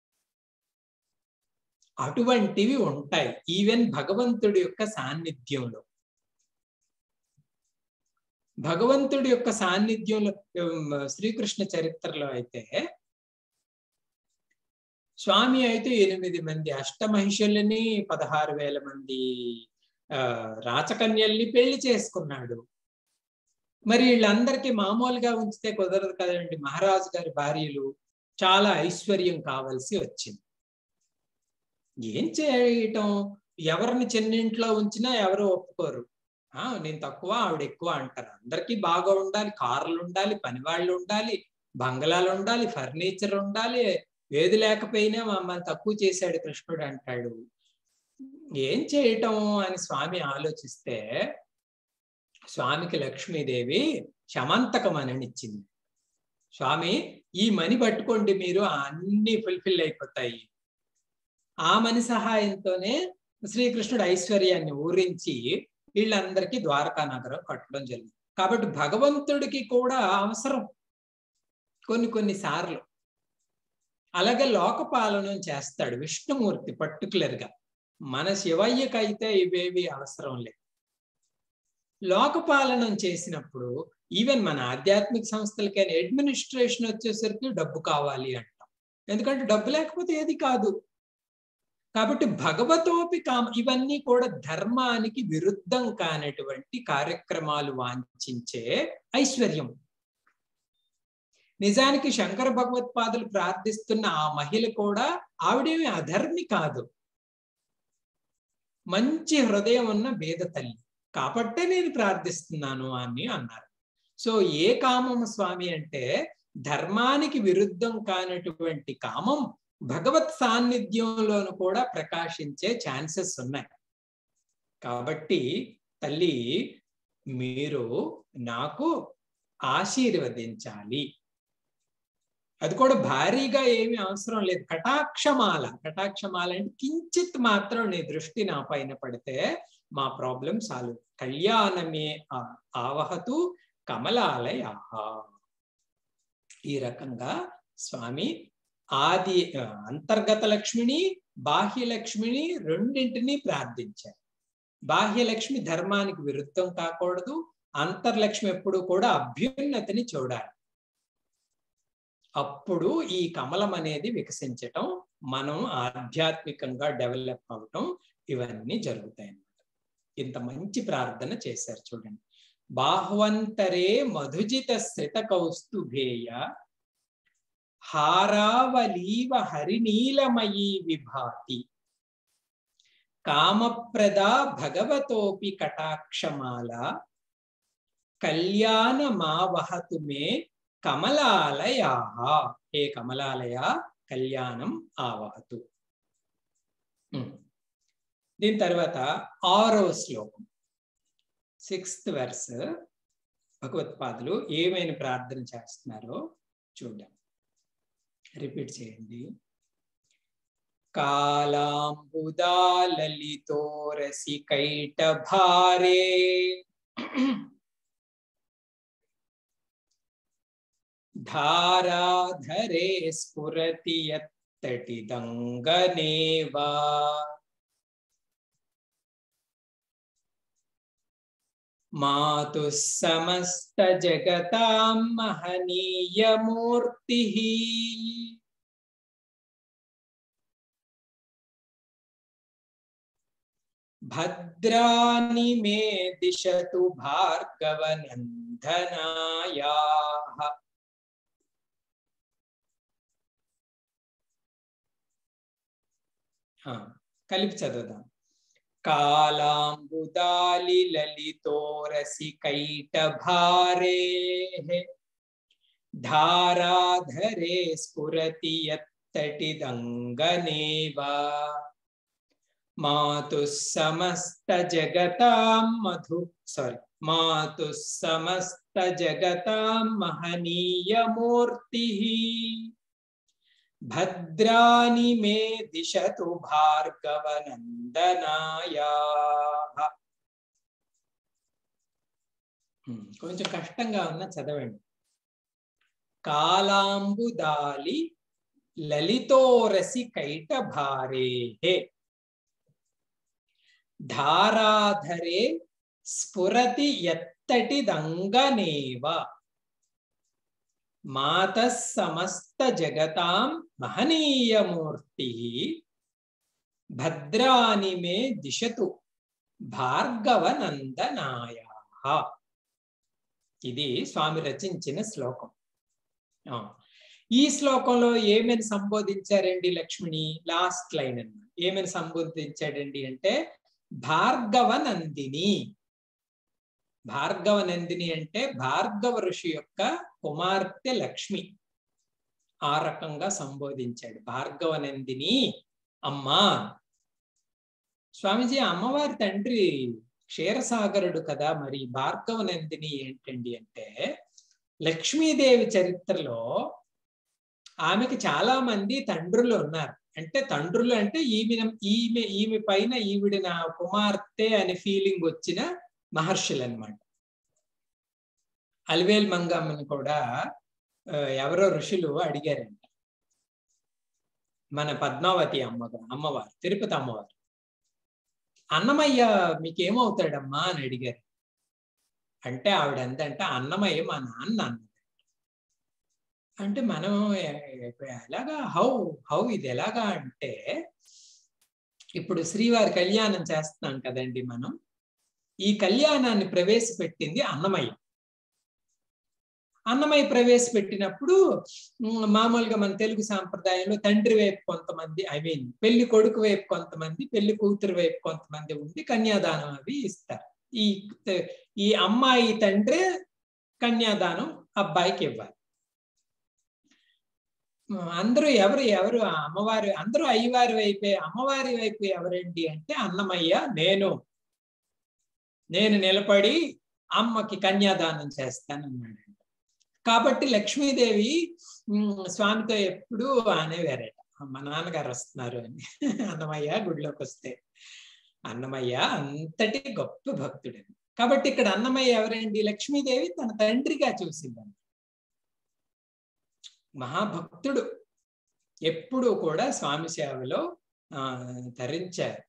అటువంటివి ఉంటాయి ఈవెన్ భగవంతుడి యొక్క సాన్నిధ్యంలో భగవంతుడి యొక్క సాన్నిధ్యంలో శ్రీకృష్ణ చరిత్రలో అయితే స్వామి అయితే ఎనిమిది మంది అష్టమహిషులని పదహారు వేల మంది ఆ రాచకన్యల్ని పెళ్లి చేసుకున్నాడు మరి వీళ్ళందరికీ మామూలుగా ఉంచితే కుదరదు కదండి మహారాజు గారి భార్యలు చాలా ఐశ్వర్యం కావలసి వచ్చింది ఏం చేయటం ఎవరిని చిన్నింట్లో ఉంచినా ఎవరు ఒప్పుకోరు ఆ నేను తక్కువ ఆవిడ ఎక్కువ అంటారు అందరికీ బాగా ఉండాలి కార్లు ఉండాలి పనివాళ్ళు ఉండాలి బంగళాలు ఉండాలి ఫర్నిచర్ ఉండాలి ఏది లేకపోయినా మమ్మల్ని తక్కువ చేశాడు కృష్ణుడు అంటాడు ఏం చేయటం అని స్వామి ఆలోచిస్తే స్వామికి లక్ష్మీదేవి శమంతకం అని ఇచ్చింది స్వామి ఈ మని పట్టుకోండి మీరు అన్ని ఫుల్ఫిల్ అయిపోతాయి ఆ మని సహాయంతోనే శ్రీకృష్ణుడు ఐశ్వర్యాన్ని ఊరించి వీళ్ళందరికీ ద్వారకా నగరం కట్టడం జరిగింది కాబట్టి భగవంతుడికి కూడా అవసరం కొన్ని కొన్ని సార్లు అలాగే లోకపాలనం చేస్తాడు విష్ణుమూర్తి పర్టికులర్ గా మన శివయ్యకైతే ఇవేవి అవసరం లేదు లోకపాలనం చేసినప్పుడు ఈవెన్ మన ఆధ్యాత్మిక సంస్థలకైనా అడ్మినిస్ట్రేషన్ వచ్చేసరికి డబ్బు కావాలి అంటాం ఎందుకంటే డబ్బు లేకపోతే ఏది కాదు కాబట్టి భగవతోపి కామ ఇవన్నీ కూడా ధర్మానికి విరుద్ధం కానటువంటి కార్యక్రమాలు వాంఛించే ఐశ్వర్యం నిజానికి శంకర భగవత్పాదులు ప్రార్థిస్తున్న ఆ మహిళ కూడా ఆవిడేమి అధర్మి కాదు మంచి హృదయం ఉన్న వేద తల్లి కాబట్టే నేను ప్రార్థిస్తున్నాను అని అన్నారు సో ఏ కామం స్వామి అంటే ధర్మానికి విరుద్ధం కానటువంటి కామం భగవత్ సాన్నిధ్యంలోను కూడా ప్రకాశించే ఛాన్సెస్ ఉన్నాయి కాబట్టి తల్లి మీరు నాకు ఆశీర్వదించాలి అది కూడా భారీగా ఏమీ అవసరం లేదు కటాక్షమాల కటాక్షమాల అంటే కించిత్ మాత్రం నీ దృష్టి నా పైన పడితే మా ప్రాబ్లం సాల్వ్ కళ్యాణమే ఆవహతు కమలాలయ ఈ రకంగా స్వామి ఆది అంతర్గత లక్ష్మిని బాహ్య లక్ష్మిని రెండింటినీ ప్రార్థించారు బాహ్యలక్ష్మి ధర్మానికి విరుద్ధం కాకూడదు అంతర్లక్ష్మి ఎప్పుడు కూడా అభ్యున్నతిని చూడాలి అప్పుడు ఈ కమలం అనేది వికసించటం మనం ఆధ్యాత్మికంగా డెవలప్ అవటం ఇవన్నీ జరుగుతాయి అన్నమాట ఇంత మంచి ప్రార్థన చేశారు చూడండి బాహ్వంతరే మధుజిత శ్రిత కౌస్తుభేయ హారావలీవ హరినీలమయీ విభాతి కామప్రద భగవతోపి కటాక్షమాల కళ్యాణమావహతు మే కమలాలయా హే కమలాలయ కళ్యాణం ఆవహతు దీని తర్వాత ఆరో శ్లోకం సిక్స్త్ వెర్స్ భగవత్పాదులు ఏమైనా ప్రార్థన చేస్తున్నారో చూద్దాం రిపీట్ చేయండి కాళాంబుదాలలితోరసి కైటభారే ధారాధరే స్ఫురతి యత్తటిదంగనేవా మాతు సమస్త జగతాం మహనీయమూర్తి భద్రాని మే దిశతు భార్గవనందనాయా కలిపి చదువుదాం కాళాంబుదాలి లలితోరసి కైట భారే ధారాధరే స్ఫురతి ఎత్తటిదంగనేవా మాతు సమస్త జగతాం మధు సారీ మాతు సమస్త జగతాం మహనీయమూర్తి భద్రాని మే దిశతు భార్గవనందనాయా కొంచెం కష్టంగా ఉన్న చదవండి కాలాంబుదాలి లలితోరసి కైట భారే ధారాధరే స్ఫురతి ఎత్తటిదంగనేవ మాత సమస్త జగతాం మహనీయమూర్తి భద్రాని మే దిశతు భార్గవనందనాయ ఇది స్వామి రచించిన శ్లోకం ఈ శ్లోకంలో ఏమని సంబోధించారండి లక్ష్మిని లాస్ట్ లైన్ అన్నమాట ఏమని సంబోధించాడండి అంటే భార్గవ నందిని భార్గవ నందిని అంటే భార్గవ ఋషి యొక్క కుమార్తె లక్ష్మి ఆ రకంగా సంబోధించాడు భార్గవ నందిని అమ్మా స్వామిజీ అమ్మవారి తండ్రి క్షీరసాగరుడు కదా మరి భార్గవ నందిని ఏంటండి అంటే లక్ష్మీదేవి చరిత్రలో ఆమెకి చాలా మంది తండ్రులు ఉన్నారు అంటే తండ్రులు అంటే ఈమె ఈమె ఈమె పైన ఈవిడ నా కుమార్తె అనే ఫీలింగ్ వచ్చిన మహర్షులు అనమాట అలివేల్ మంగమ్మని కూడా ఎవరో ఋషులు అడిగారంట మన పద్మావతి అమ్మగా అమ్మవారు తిరుపతి అమ్మవారు అన్నమయ్య మీకేమవుతాడమ్మా అని అడిగారు అంటే ఆవిడ ఎంతంటే అన్నమయ్య మా నాన్న అన్నది అంటే మనం ఎలాగా హౌ హౌ ఇది ఎలాగా అంటే ఇప్పుడు శ్రీవారి కళ్యాణం చేస్తున్నాం కదండి మనం ఈ కళ్యాణాన్ని ప్రవేశపెట్టింది అన్నమయ్య అన్నమయ్య ప్రవేశపెట్టినప్పుడు మామూలుగా మన తెలుగు సాంప్రదాయంలో తండ్రి వైపు కొంతమంది ఐ మీన్ పెళ్లి కొడుకు వైపు కొంతమంది పెళ్లి కూతురు వైపు కొంతమంది ఉండి కన్యాదానం అవి ఇస్తారు ఈ ఈ అమ్మాయి తండ్రి కన్యాదానం అబ్బాయికి ఇవ్వాలి అందరూ ఎవరు ఎవరు అమ్మవారి అందరూ అయ్యవారి వైపే అమ్మవారి వైపు ఎవరండి అంటే అన్నమయ్య నేను నేను నిలబడి అమ్మకి కన్యాదానం చేస్తానన్నాడు కాబట్టి లక్ష్మీదేవి స్వామితో ఎప్పుడు అనేవారట మా నాన్నగారు వస్తున్నారు అని అన్నమయ్య గుడిలోకి వస్తే అన్నమయ్య అంతటి గొప్ప భక్తుడని కాబట్టి ఇక్కడ అన్నమయ్య ఎవరండి లక్ష్మీదేవి తన తండ్రిగా చూసిందని మహాభక్తుడు ఎప్పుడు కూడా స్వామి సేవలో తరించారు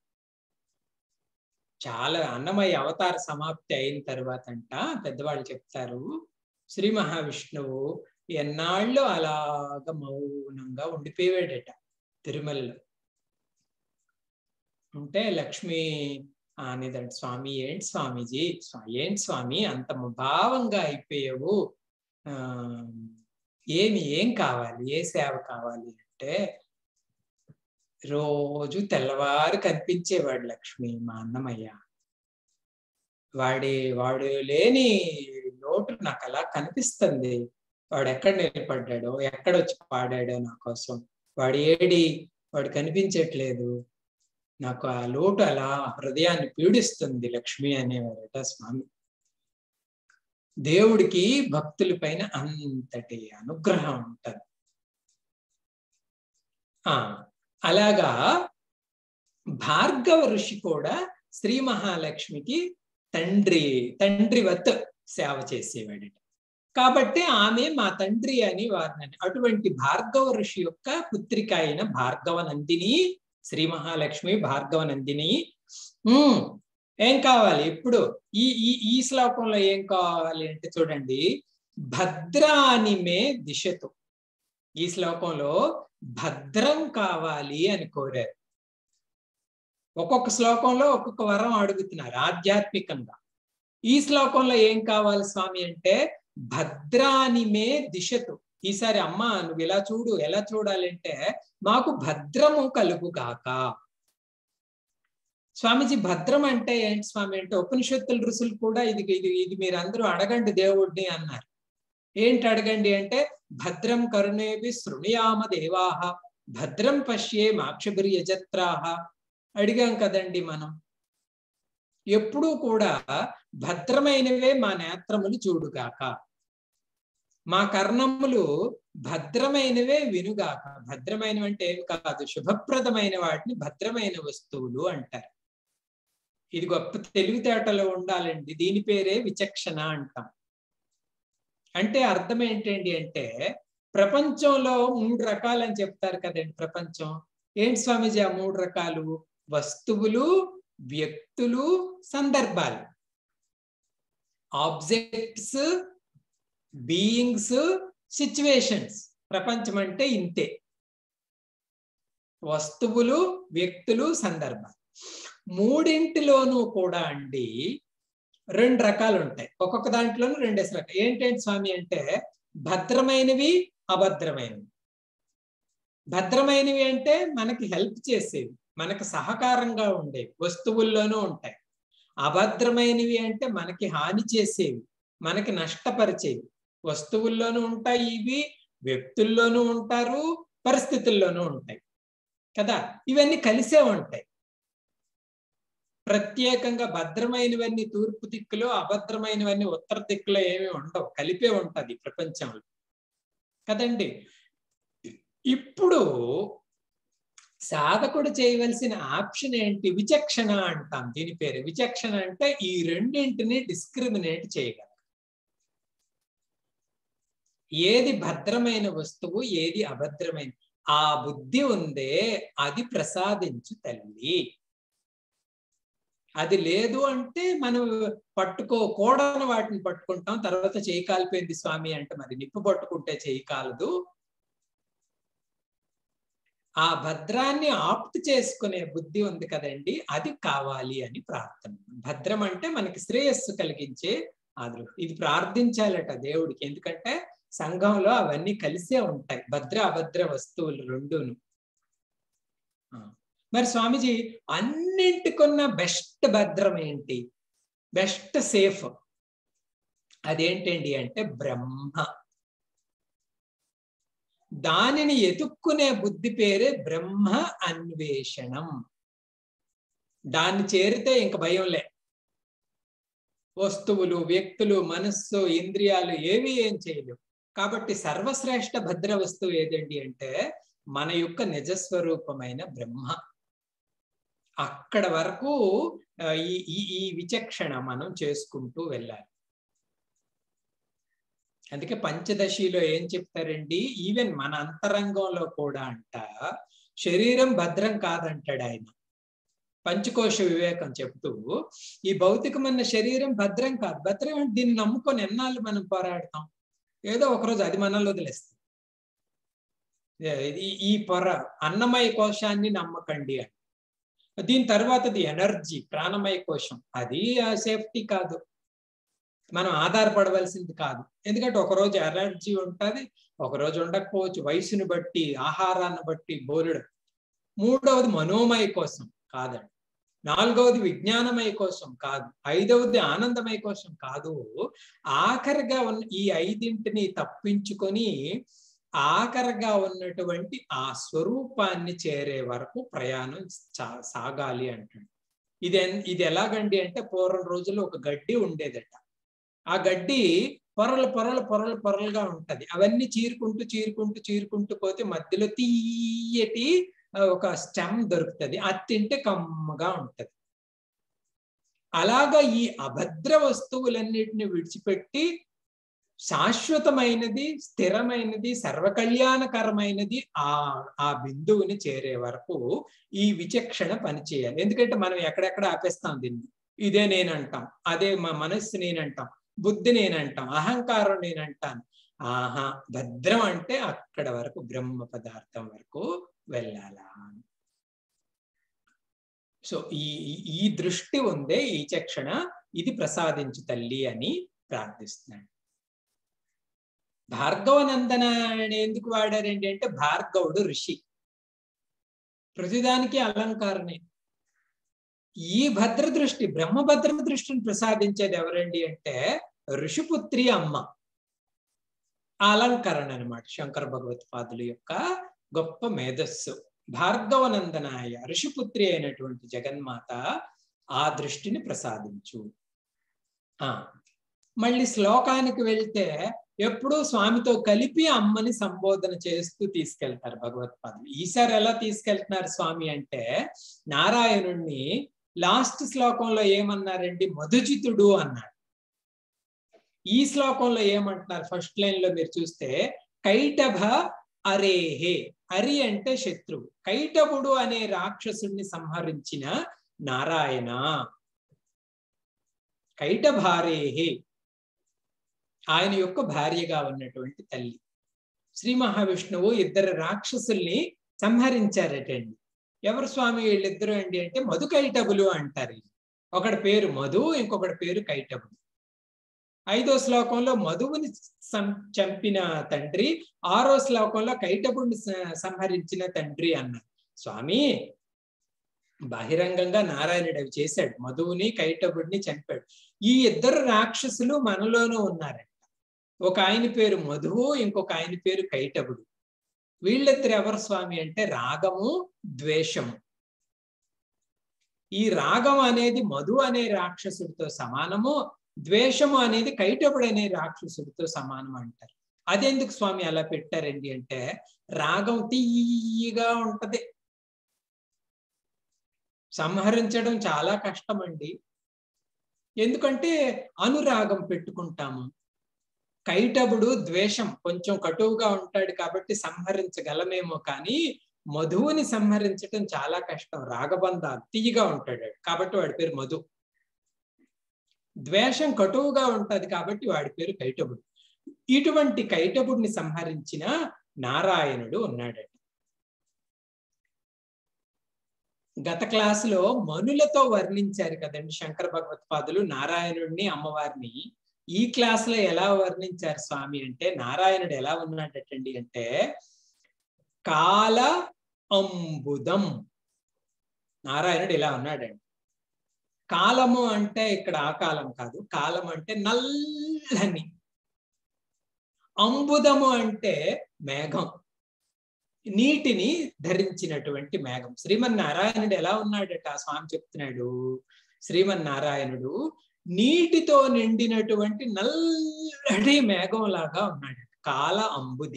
చాలా అన్నమయ్య అవతార సమాప్తి అయిన తర్వాత అంట పెద్దవాళ్ళు చెప్తారు శ్రీ మహావిష్ణువు ఎన్నాళ్ళు అలాగ మౌనంగా ఉండిపోయాడట తిరుమలలో అంటే లక్ష్మి అనేదంట స్వామి ఏంటి స్వామీజీ ఏంటి స్వామి అంత భావంగా అయిపోయావు ఆ ఏమి ఏం కావాలి ఏ సేవ కావాలి అంటే రోజు తెల్లవారు కనిపించేవాడు లక్ష్మి మా అన్నమయ్య వాడి వాడు లేని లోటు నాకు అలా కనిపిస్తుంది వాడు ఎక్కడ నిలబడ్డాడో ఎక్కడొచ్చి పాడాడో నా కోసం వాడు ఏడి వాడు కనిపించట్లేదు నాకు ఆ లోటు అలా హృదయాన్ని పీడిస్తుంది లక్ష్మి అనేవారట స్వామి దేవుడికి భక్తుల పైన అంతటి అనుగ్రహం ఉంటది ఆ అలాగా భార్గవ ఋషి కూడా శ్రీ మహాలక్ష్మికి తండ్రి తండ్రివత్ సేవ చేసేవాడట కాబట్టి ఆమె మా తండ్రి అని వారిని అటువంటి భార్గవ ఋషి యొక్క పుత్రిక అయిన భార్గవ నందిని శ్రీ మహాలక్ష్మి భార్గవ నందిని ఉమ్ ఏం కావాలి ఇప్పుడు ఈ ఈ ఈ శ్లోకంలో ఏం కావాలి అంటే చూడండి భద్రాని మే దిశతో ఈ శ్లోకంలో భద్రం కావాలి అని కోరారు ఒక్కొక్క శ్లోకంలో ఒక్కొక్క వరం అడుగుతున్నారు ఆధ్యాత్మికంగా ఈ శ్లోకంలో ఏం కావాలి స్వామి అంటే భద్రాని మే దిశతు ఈసారి అమ్మ నువ్వు ఇలా చూడు ఎలా చూడాలంటే మాకు భద్రము కలుగుగాక స్వామీజీ భద్రం అంటే ఏంటి స్వామి అంటే ఉపనిషత్తుల ఋషులు కూడా ఇది ఇది ఇది మీరు అందరూ అడగండి దేవుడిని అన్నారు ఏంటి అడగండి అంటే భద్రం కరుణేభి శృణుయామ దేవాహ భద్రం పశ్యే మాక్షభిర్యజత్రాహ అడిగాం కదండి మనం ఎప్పుడూ కూడా భద్రమైనవే మా నేత్రములు చూడుగాక మా కర్ణములు భద్రమైనవే వినుగాక భద్రమైనవి అంటే ఏమి కాదు శుభప్రదమైన వాటిని భద్రమైన వస్తువులు అంటారు ఇది గొప్ప తెలివితేటలో ఉండాలండి దీని పేరే విచక్షణ అంటాం అంటే అర్థం ఏంటండి అంటే ప్రపంచంలో మూడు రకాలని చెప్తారు కదండి ప్రపంచం ఏంటి స్వామీజీ ఆ మూడు రకాలు వస్తువులు వ్యక్తులు సందర్భాలు ఆబ్జెక్ట్స్ బీయింగ్స్ సిచ్యువేషన్స్ ప్రపంచం అంటే ఇంతే వస్తువులు వ్యక్తులు సందర్భాలు మూడింటిలోనూ కూడా అండి రెండు రకాలు ఉంటాయి ఒక్కొక్క దాంట్లోనూ రెండేసి రకాలు ఏంటంటే స్వామి అంటే భద్రమైనవి అభద్రమైనవి భద్రమైనవి అంటే మనకి హెల్ప్ చేసేవి మనకు సహకారంగా ఉండేవి వస్తువుల్లోనూ ఉంటాయి అభద్రమైనవి అంటే మనకి హాని చేసేవి మనకి నష్టపరిచేవి వస్తువుల్లోనూ ఉంటాయి ఇవి వ్యక్తుల్లోనూ ఉంటారు పరిస్థితుల్లోనూ ఉంటాయి కదా ఇవన్నీ కలిసే ఉంటాయి ప్రత్యేకంగా భద్రమైనవన్నీ తూర్పు దిక్కులో అభద్రమైనవన్నీ ఉత్తర దిక్కులో ఏమి ఉండవు కలిపే ఉంటది ప్రపంచంలో కదండి ఇప్పుడు సాధకుడు చేయవలసిన ఆప్షన్ ఏంటి విచక్షణ అంటాం దీని పేరు విచక్షణ అంటే ఈ రెండింటిని డిస్క్రిమినేట్ చేయగలం ఏది భద్రమైన వస్తువు ఏది అభద్రమైన ఆ బుద్ధి ఉందే అది ప్రసాదించు తల్లి అది లేదు అంటే మనం పట్టుకోకూడని వాటిని పట్టుకుంటాం తర్వాత చేయి కాలిపోయింది స్వామి అంటే మరి నిప్పు పట్టుకుంటే చేయి కాలదు ఆ భద్రాన్ని ఆప్ట్ చేసుకునే బుద్ధి ఉంది కదండి అది కావాలి అని ప్రార్థన భద్రం అంటే మనకి శ్రేయస్సు కలిగించే ఆదరు ఇది ప్రార్థించాలట దేవుడికి ఎందుకంటే సంఘంలో అవన్నీ కలిసే ఉంటాయి భద్ర అభద్ర వస్తువులు రెండును మరి స్వామీజీ అన్నింటికున్న బెస్ట్ భద్రం ఏంటి బెస్ట్ సేఫ్ అదేంటండి అంటే బ్రహ్మ దానిని ఎతుక్కునే బుద్ధి పేరే బ్రహ్మ అన్వేషణం దాన్ని చేరితే ఇంక భయం లే వస్తువులు వ్యక్తులు మనస్సు ఇంద్రియాలు ఏవి ఏం చేయలేవు కాబట్టి సర్వశ్రేష్ఠ భద్ర వస్తువు ఏదండి అంటే మన యొక్క నిజస్వరూపమైన బ్రహ్మ అక్కడ వరకు ఈ ఈ విచక్షణ మనం చేసుకుంటూ వెళ్ళాలి అందుకే పంచదశిలో ఏం చెప్తారండి ఈవెన్ మన అంతరంగంలో కూడా అంట శరీరం భద్రం కాదంటాడు ఆయన పంచకోశ వివేకం చెప్తూ ఈ భౌతికమైన శరీరం భద్రం కాదు భద్రం అంటే దీన్ని నమ్ముకొని ఎన్నాళ్ళు మనం పోరాడతాం ఏదో ఒకరోజు అది మనల్ని వదిలేస్తాం ఈ పొర అన్నమయ కోశాన్ని నమ్మకండి అని దీని తర్వాతది ఎనర్జీ ప్రాణమయ కోశం అది సేఫ్టీ కాదు మనం ఆధారపడవలసింది కాదు ఎందుకంటే ఒకరోజు ఎనర్జీ ఉంటుంది ఒకరోజు ఉండకపోవచ్చు వయసుని బట్టి ఆహారాన్ని బట్టి బోరుడు మూడవది మనోమయ కోసం కాదండి నాలుగవది విజ్ఞానమయ కోసం కాదు ఐదవది ఆనందమయ కోసం కాదు ఆఖరిగా ఉన్న ఈ ఐదింటిని తప్పించుకొని ఆఖరిగా ఉన్నటువంటి ఆ స్వరూపాన్ని చేరే వరకు ప్రయాణం సాగాలి అంటాడు ఇది ఇది ఎలాగండి అంటే పూర్వం రోజుల్లో ఒక గడ్డి ఉండేదట ఆ గడ్డి పొరలు పొరలు పొరలు పొరలుగా ఉంటది అవన్నీ చీరుకుంటూ చీరుకుంటూ చీరుకుంటూ పోతే మధ్యలో తీయటి ఒక స్టెమ్ దొరుకుతుంది అది తింటే కమ్మగా ఉంటది అలాగా ఈ అభద్ర వస్తువులన్నిటిని విడిచిపెట్టి శాశ్వతమైనది స్థిరమైనది సర్వకళ్యాణకరమైనది ఆ ఆ బిందువుని చేరే వరకు ఈ విచక్షణ పనిచేయాలి ఎందుకంటే మనం ఎక్కడెక్కడ ఆపేస్తాం దీన్ని ఇదే నేనంటాం అదే మా మనస్సు నేనంటాం బుద్ధి నేనంటాం అహంకారం నేనంటాను ఆహా భద్రం అంటే అక్కడ వరకు బ్రహ్మ పదార్థం వరకు వెళ్ళాలా సో ఈ ఈ దృష్టి ఉందే ఈ చక్షణ ఇది ప్రసాదించు తల్లి అని ప్రార్థిస్తున్నాడు భార్గవనందన ఎందుకు వాడారండి అంటే భార్గవుడు ఋషి ప్రతిదానికి అలంకారమే ఈ భద్రదృష్టి బ్రహ్మభద్ర దృష్టిని ప్రసాదించేది ఎవరండి అంటే ఋషిపుత్రి అమ్మ అలంకరణ అనమాట శంకర భగవత్పాదుల యొక్క గొప్ప మేధస్సు భార్గవనందనాయ ఋషిపుత్రి అయినటువంటి జగన్మాత ఆ దృష్టిని ప్రసాదించు ఆ మళ్ళీ శ్లోకానికి వెళ్తే ఎప్పుడూ స్వామితో కలిపి అమ్మని సంబోధన చేస్తూ తీసుకెళ్తారు భగవత్పాదులు ఈసారి ఎలా తీసుకెళ్తున్నారు స్వామి అంటే నారాయణుణ్ణి లాస్ట్ శ్లోకంలో ఏమన్నారండి మధుజితుడు అన్నాడు ఈ శ్లోకంలో ఏమంటున్నారు ఫస్ట్ లైన్ లో మీరు చూస్తే కైటభ అరేహే అరి అంటే శత్రువు కైటభుడు అనే రాక్షసుడిని సంహరించిన నారాయణ కైటభారేహే ఆయన యొక్క భార్యగా ఉన్నటువంటి తల్లి శ్రీ మహావిష్ణువు ఇద్దరు రాక్షసుల్ని సంహరించారటండి ఎవరు స్వామి వీళ్ళిద్దరు అండి అంటే మధు కైటబులు అంటారు ఒకటి పేరు మధు ఇంకొకటి పేరు కైటబులు ఐదో శ్లోకంలో మధువుని చంపిన తండ్రి ఆరో శ్లోకంలో కైటబుడిని సంహరించిన తండ్రి అన్నారు స్వామి బహిరంగంగా నారాయణుడు అవి చేశాడు మధువుని కైటబుడిని చంపాడు ఈ ఇద్దరు రాక్షసులు మనలోనూ ఉన్నారంట ఒక ఆయన పేరు మధువు ఇంకొక ఆయన పేరు కైటబుడు వీళ్ళిద్దరు ఎవరు స్వామి అంటే రాగము ద్వేషము ఈ రాగం అనేది మధు అనే రాక్షసుడితో సమానము ద్వేషము అనేది కైటబుడు అనే రాక్షసుడితో సమానం అంటారు అదెందుకు స్వామి అలా పెట్టారండి అంటే రాగం తీయగా ఉంటది సంహరించడం చాలా కష్టం అండి ఎందుకంటే అనురాగం పెట్టుకుంటాము కైటబుడు ద్వేషం కొంచెం కటువుగా ఉంటాడు కాబట్టి సంహరించగలమేమో కానీ మధువుని సంహరించడం చాలా కష్టం రాగబంధ తీయగా ఉంటాడు కాబట్టి వాడి పేరు మధు ద్వేషం కటువుగా ఉంటది కాబట్టి వాడి పేరు కైటబుడు ఇటువంటి కైటబుడిని సంహరించిన నారాయణుడు ఉన్నాడట గత క్లాసులో మనులతో వర్ణించారు కదండి శంకర భగవత్పాదులు నారాయణుడిని అమ్మవారిని ఈ క్లాస్ లో ఎలా వర్ణించారు స్వామి అంటే నారాయణుడు ఎలా ఉన్నాడటండి అంటే కాల అంబుదం నారాయణుడు ఇలా ఉన్నాడండి కాలము అంటే ఇక్కడ ఆ కాలం కాదు కాలం అంటే నల్లని అంబుదము అంటే మేఘం నీటిని ధరించినటువంటి మేఘం శ్రీమన్నారాయణుడు ఎలా ఉన్నాడట స్వామి చెప్తున్నాడు శ్రీమన్నారాయణుడు నీటితో నిండినటువంటి నల్లటి మేఘం లాగా ఉన్నాడు కాల అంబుది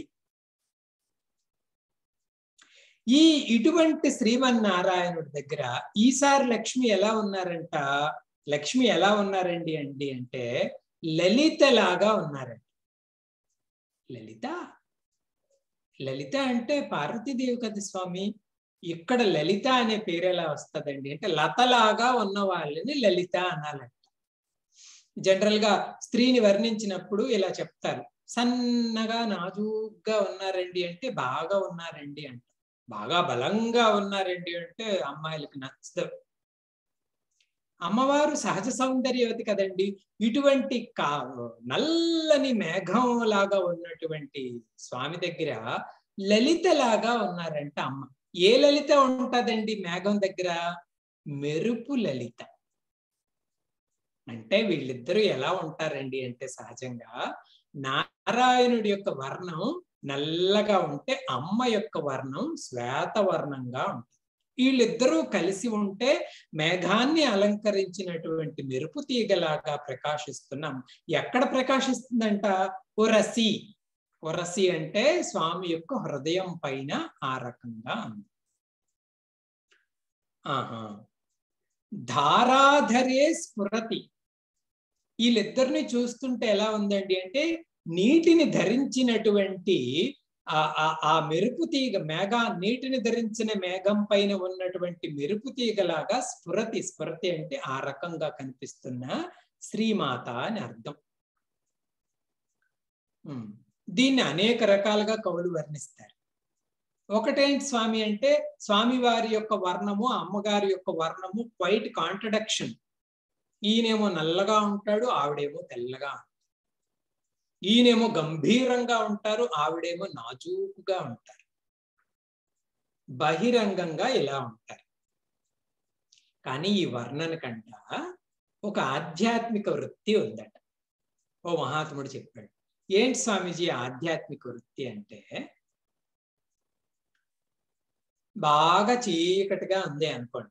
ఈ ఇటువంటి శ్రీమన్నారాయణుడి దగ్గర ఈసారి లక్ష్మి ఎలా ఉన్నారంట లక్ష్మి ఎలా ఉన్నారండి అండి అంటే లలిత లాగా ఉన్నారంట లలిత లలిత అంటే పార్వతీదేవి కదా స్వామి ఇక్కడ లలిత అనే పేరు ఎలా వస్తుందండి అంటే లతలాగా ఉన్న వాళ్ళని లలిత అనాలంట జనరల్ గా స్త్రీని వర్ణించినప్పుడు ఇలా చెప్తారు సన్నగా నాజూగ్గా ఉన్నారండి అంటే బాగా ఉన్నారండి అంట బాగా బలంగా ఉన్నారండి అంటే అమ్మాయిలకు నచ్చదు అమ్మవారు సహజ సౌందర్యవతి కదండి ఇటువంటి కా నల్లని మేఘం లాగా ఉన్నటువంటి స్వామి దగ్గర లలిత లాగా ఉన్నారంట అమ్మ ఏ లలిత ఉంటదండి మేఘం దగ్గర మెరుపు లలిత అంటే వీళ్ళిద్దరూ ఎలా ఉంటారండి అంటే సహజంగా నారాయణుడి యొక్క వర్ణం నల్లగా ఉంటే అమ్మ యొక్క వర్ణం శ్వేతవర్ణంగా ఉంటుంది వీళ్ళిద్దరూ కలిసి ఉంటే మేఘాన్ని అలంకరించినటువంటి మెరుపు తీగలాగా ప్రకాశిస్తున్నాం ఎక్కడ ప్రకాశిస్తుందంట ఉరసి ఉరసి అంటే స్వామి యొక్క హృదయం పైన ఆ రకంగా ఉంది ఆహా ధారాధరే స్ఫురతి వీళ్ళిద్దరిని చూస్తుంటే ఎలా ఉందండి అంటే నీటిని ధరించినటువంటి ఆ ఆ మెరుపు తీగ మేఘ నీటిని ధరించిన మేఘం పైన ఉన్నటువంటి మెరుపు తీగలాగా స్ఫురతి స్ఫురతి అంటే ఆ రకంగా కనిపిస్తున్న శ్రీమాత అని అర్థం దీన్ని అనేక రకాలుగా కవులు వర్ణిస్తారు ఒకటేంటి స్వామి అంటే స్వామి వారి యొక్క వర్ణము అమ్మగారి యొక్క వర్ణము క్వైట్ కాంట్రడక్షన్ ఈయనేమో నల్లగా ఉంటాడు ఆవిడేమో తెల్లగా ఈయనేమో గంభీరంగా ఉంటారు ఆవిడేమో నాజూకుగా ఉంటారు బహిరంగంగా ఇలా ఉంటారు కానీ ఈ వర్ణన కంట ఒక ఆధ్యాత్మిక వృత్తి ఉందట ఓ మహాత్ముడు చెప్పాడు ఏంటి స్వామీజీ ఆధ్యాత్మిక వృత్తి అంటే బాగా చీకటిగా ఉంది అనుకోండి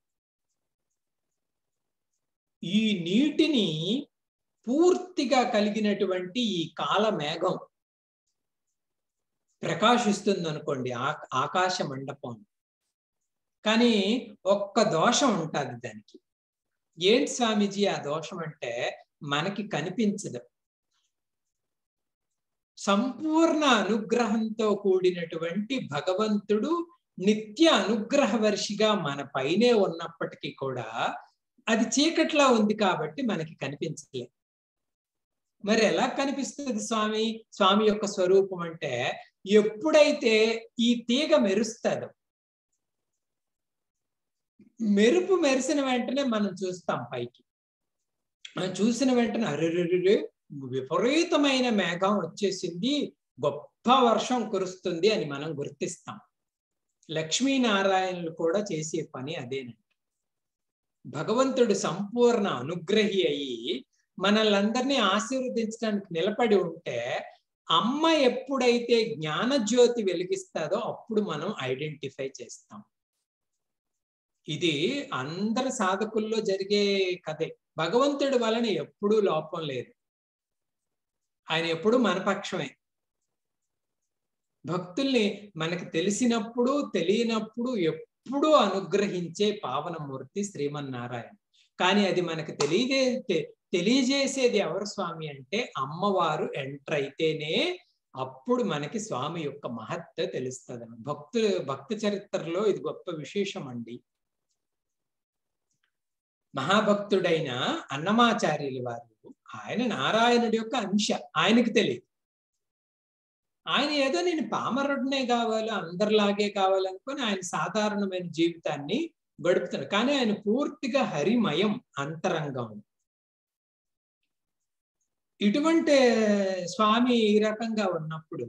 ఈ నీటిని పూర్తిగా కలిగినటువంటి ఈ కాల మేఘం ప్రకాశిస్తుంది అనుకోండి ఆకాశ మండపం కానీ ఒక్క దోషం ఉంటుంది దానికి ఏంటి స్వామీజీ ఆ దోషం అంటే మనకి కనిపించదు సంపూర్ణ అనుగ్రహంతో కూడినటువంటి భగవంతుడు నిత్య అనుగ్రహ వర్షిగా మన పైనే ఉన్నప్పటికీ కూడా అది చీకట్లా ఉంది కాబట్టి మనకి కనిపించలే మరి ఎలా కనిపిస్తుంది స్వామి స్వామి యొక్క స్వరూపం అంటే ఎప్పుడైతే ఈ తీగ మెరుస్తుందో మెరుపు మెరిసిన వెంటనే మనం చూస్తాం పైకి మనం చూసిన వెంటనే అరెరెరే విపరీతమైన మేఘం వచ్చేసింది గొప్ప వర్షం కురుస్తుంది అని మనం గుర్తిస్తాం లక్ష్మీనారాయణులు కూడా చేసే పని అదేనండి భగవంతుడు సంపూర్ణ అనుగ్రహి అయ్యి మనల్ని ఆశీర్వదించడానికి నిలబడి ఉంటే అమ్మ ఎప్పుడైతే జ్ఞానజ్యోతి వెలిగిస్తాదో అప్పుడు మనం ఐడెంటిఫై చేస్తాం ఇది అందరి సాధకుల్లో జరిగే కథే భగవంతుడి వలన ఎప్పుడూ లోపం లేదు ఆయన ఎప్పుడు మన పక్షమే భక్తుల్ని మనకు తెలిసినప్పుడు తెలియనప్పుడు ఎప్పుడూ అనుగ్రహించే పావనమూర్తి శ్రీమన్నారాయణ కానీ అది మనకు తెలియదే తెలియజేసేది ఎవరు స్వామి అంటే అమ్మవారు ఎంటర్ అయితేనే అప్పుడు మనకి స్వామి యొక్క మహత్త తెలుస్తుంది భక్తులు భక్త చరిత్రలో ఇది గొప్ప విశేషం అండి మహాభక్తుడైన అన్నమాచార్యులు వారు ఆయన నారాయణుడి యొక్క అంశ ఆయనకు తెలియదు ఆయన ఏదో నేను పామరుడినే కావాలి అందరిలాగే కావాలనుకొని ఆయన సాధారణమైన జీవితాన్ని గడుపుతాడు కానీ ఆయన పూర్తిగా హరిమయం అంతరంగం ఇటువంటి స్వామి ఈ రకంగా ఉన్నప్పుడు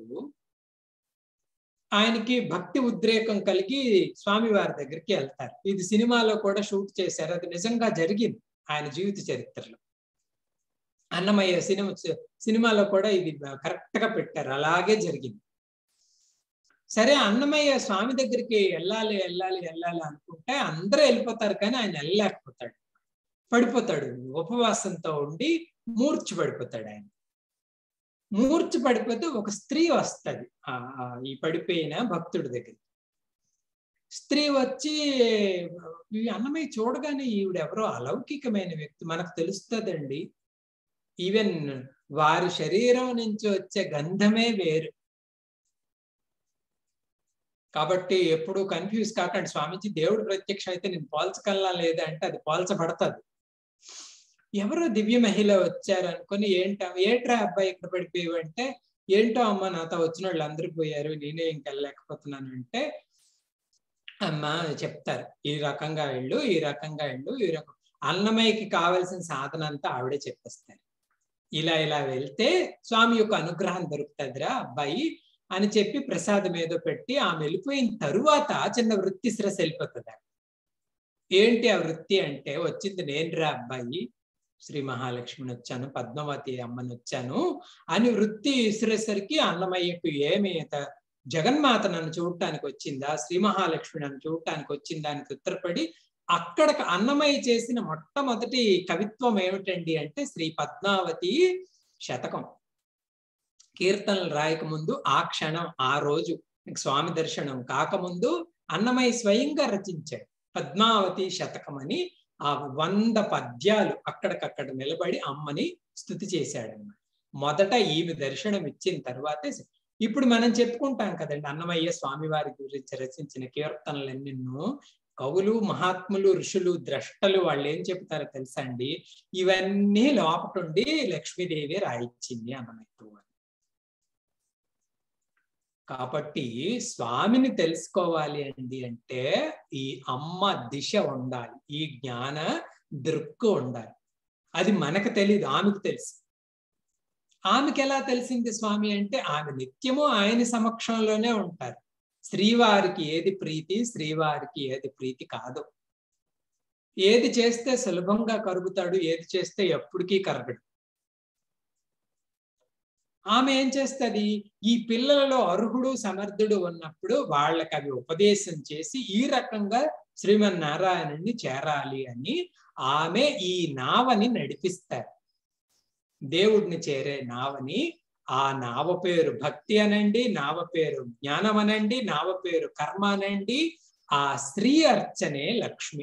ఆయనకి భక్తి ఉద్రేకం కలిగి స్వామి వారి దగ్గరికి వెళ్తారు ఇది సినిమాలో కూడా షూట్ చేశారు అది నిజంగా జరిగింది ఆయన జీవిత చరిత్రలో అన్నమయ్య సినిమా సినిమాలో కూడా ఇది కరెక్ట్ గా పెట్టారు అలాగే జరిగింది సరే అన్నమయ్య స్వామి దగ్గరికి వెళ్ళాలి వెళ్ళాలి వెళ్ళాలి అనుకుంటే అందరూ వెళ్ళిపోతారు కానీ ఆయన వెళ్ళలేకపోతాడు పడిపోతాడు ఉపవాసంతో ఉండి మూర్చి పడిపోతాడు ఆయన మూర్చి పడిపోతే ఒక స్త్రీ వస్తుంది ఈ పడిపోయిన భక్తుడి దగ్గర స్త్రీ వచ్చి ఈ అన్నమయ్య చూడగానే ఈవిడెవరో అలౌకికమైన వ్యక్తి మనకు తెలుస్తుందండి ఈవెన్ వారి శరీరం నుంచి వచ్చే గంధమే వేరు కాబట్టి ఎప్పుడు కన్ఫ్యూజ్ కాకండి స్వామీజీ దేవుడు ప్రత్యక్షం అయితే నేను పోల్చగలనా లేదా అంటే అది పోల్చబడుతుంది ఎవరో దివ్య మహిళ వచ్చారు అనుకుని ఏంట ఏంట్రా అబ్బాయి ఇక్కడ పడిపోయి అంటే ఏంటో అమ్మ నాతో వచ్చిన వాళ్ళు అందరూ పోయారు నేనే ఇంకెళ్ళలేకపోతున్నాను అంటే అమ్మ చెప్తారు ఈ రకంగా వెళ్ళు ఈ రకంగా వెళ్ళు ఈ రకం అన్నమయ్యకి కావలసిన సాధన అంతా ఆవిడే చెప్పేస్తారు ఇలా ఇలా వెళ్తే స్వామి యొక్క అనుగ్రహం దొరుకుతుందిరా అబ్బాయి అని చెప్పి ప్రసాదం ఏదో పెట్టి ఆమె వెళ్ళిపోయిన తరువాత చిన్న వృత్తి శ్రస్ వెళ్ళిపోతుంది ఏంటి ఆ వృత్తి అంటే వచ్చింది నేనురా అబ్బాయి శ్రీ మహాలక్ష్మిని వచ్చాను పద్మావతి అమ్మని వచ్చాను అని వృత్తి విసిరేసరికి అన్నమయ్యకు ఏమి జగన్మాత నన్ను చూడటానికి వచ్చిందా శ్రీ మహాలక్ష్మి నన్ను చూడటానికి వచ్చిందా అని ఉత్తరపడి అక్కడ అన్నమయ్య చేసిన మొట్టమొదటి కవిత్వం ఏమిటండి అంటే శ్రీ పద్మావతి శతకం కీర్తనలు రాయకముందు ఆ క్షణం ఆ రోజు స్వామి దర్శనం కాకముందు అన్నమయ్య స్వయంగా రచించాడు పద్మావతి శతకం అని ఆ వంద పద్యాలు అక్కడికక్కడ నిలబడి అమ్మని స్థుతి చేశాడన్నమాట మొదట ఈమె దర్శనం ఇచ్చిన తర్వాతే ఇప్పుడు మనం చెప్పుకుంటాం కదండి అన్నమయ్య స్వామి వారి గురించి రచించిన కీర్తనలెన్నెన్నో కవులు మహాత్ములు ఋషులు ద్రష్టలు వాళ్ళు ఏం చెప్తారో తెలుసా అండి ఇవన్నీ లోపటుండి లక్ష్మీదేవి రాయిచ్చింది అన్నమయ్యతో కాబట్టి స్వామిని తెలుసుకోవాలి అండి అంటే ఈ అమ్మ దిశ ఉండాలి ఈ జ్ఞాన దృక్కు ఉండాలి అది మనకు తెలియదు ఆమెకు తెలుసు ఆమెకి ఎలా తెలిసింది స్వామి అంటే ఆమె నిత్యము ఆయన సమక్షంలోనే ఉంటారు శ్రీవారికి ఏది ప్రీతి శ్రీవారికి ఏది ప్రీతి కాదు ఏది చేస్తే సులభంగా కరుగుతాడు ఏది చేస్తే ఎప్పటికీ కరగడు ఆమె ఏం చేస్తుంది ఈ పిల్లలలో అర్హుడు సమర్థుడు ఉన్నప్పుడు వాళ్ళకి అవి ఉపదేశం చేసి ఈ రకంగా శ్రీమన్నారాయణుని చేరాలి అని ఆమె ఈ నావని నడిపిస్తారు దేవుడిని చేరే నావని ఆ నావ పేరు భక్తి అనండి నావ పేరు జ్ఞానం అనండి నావ పేరు కర్మ అనండి ఆ శ్రీ అర్చనే లక్ష్మి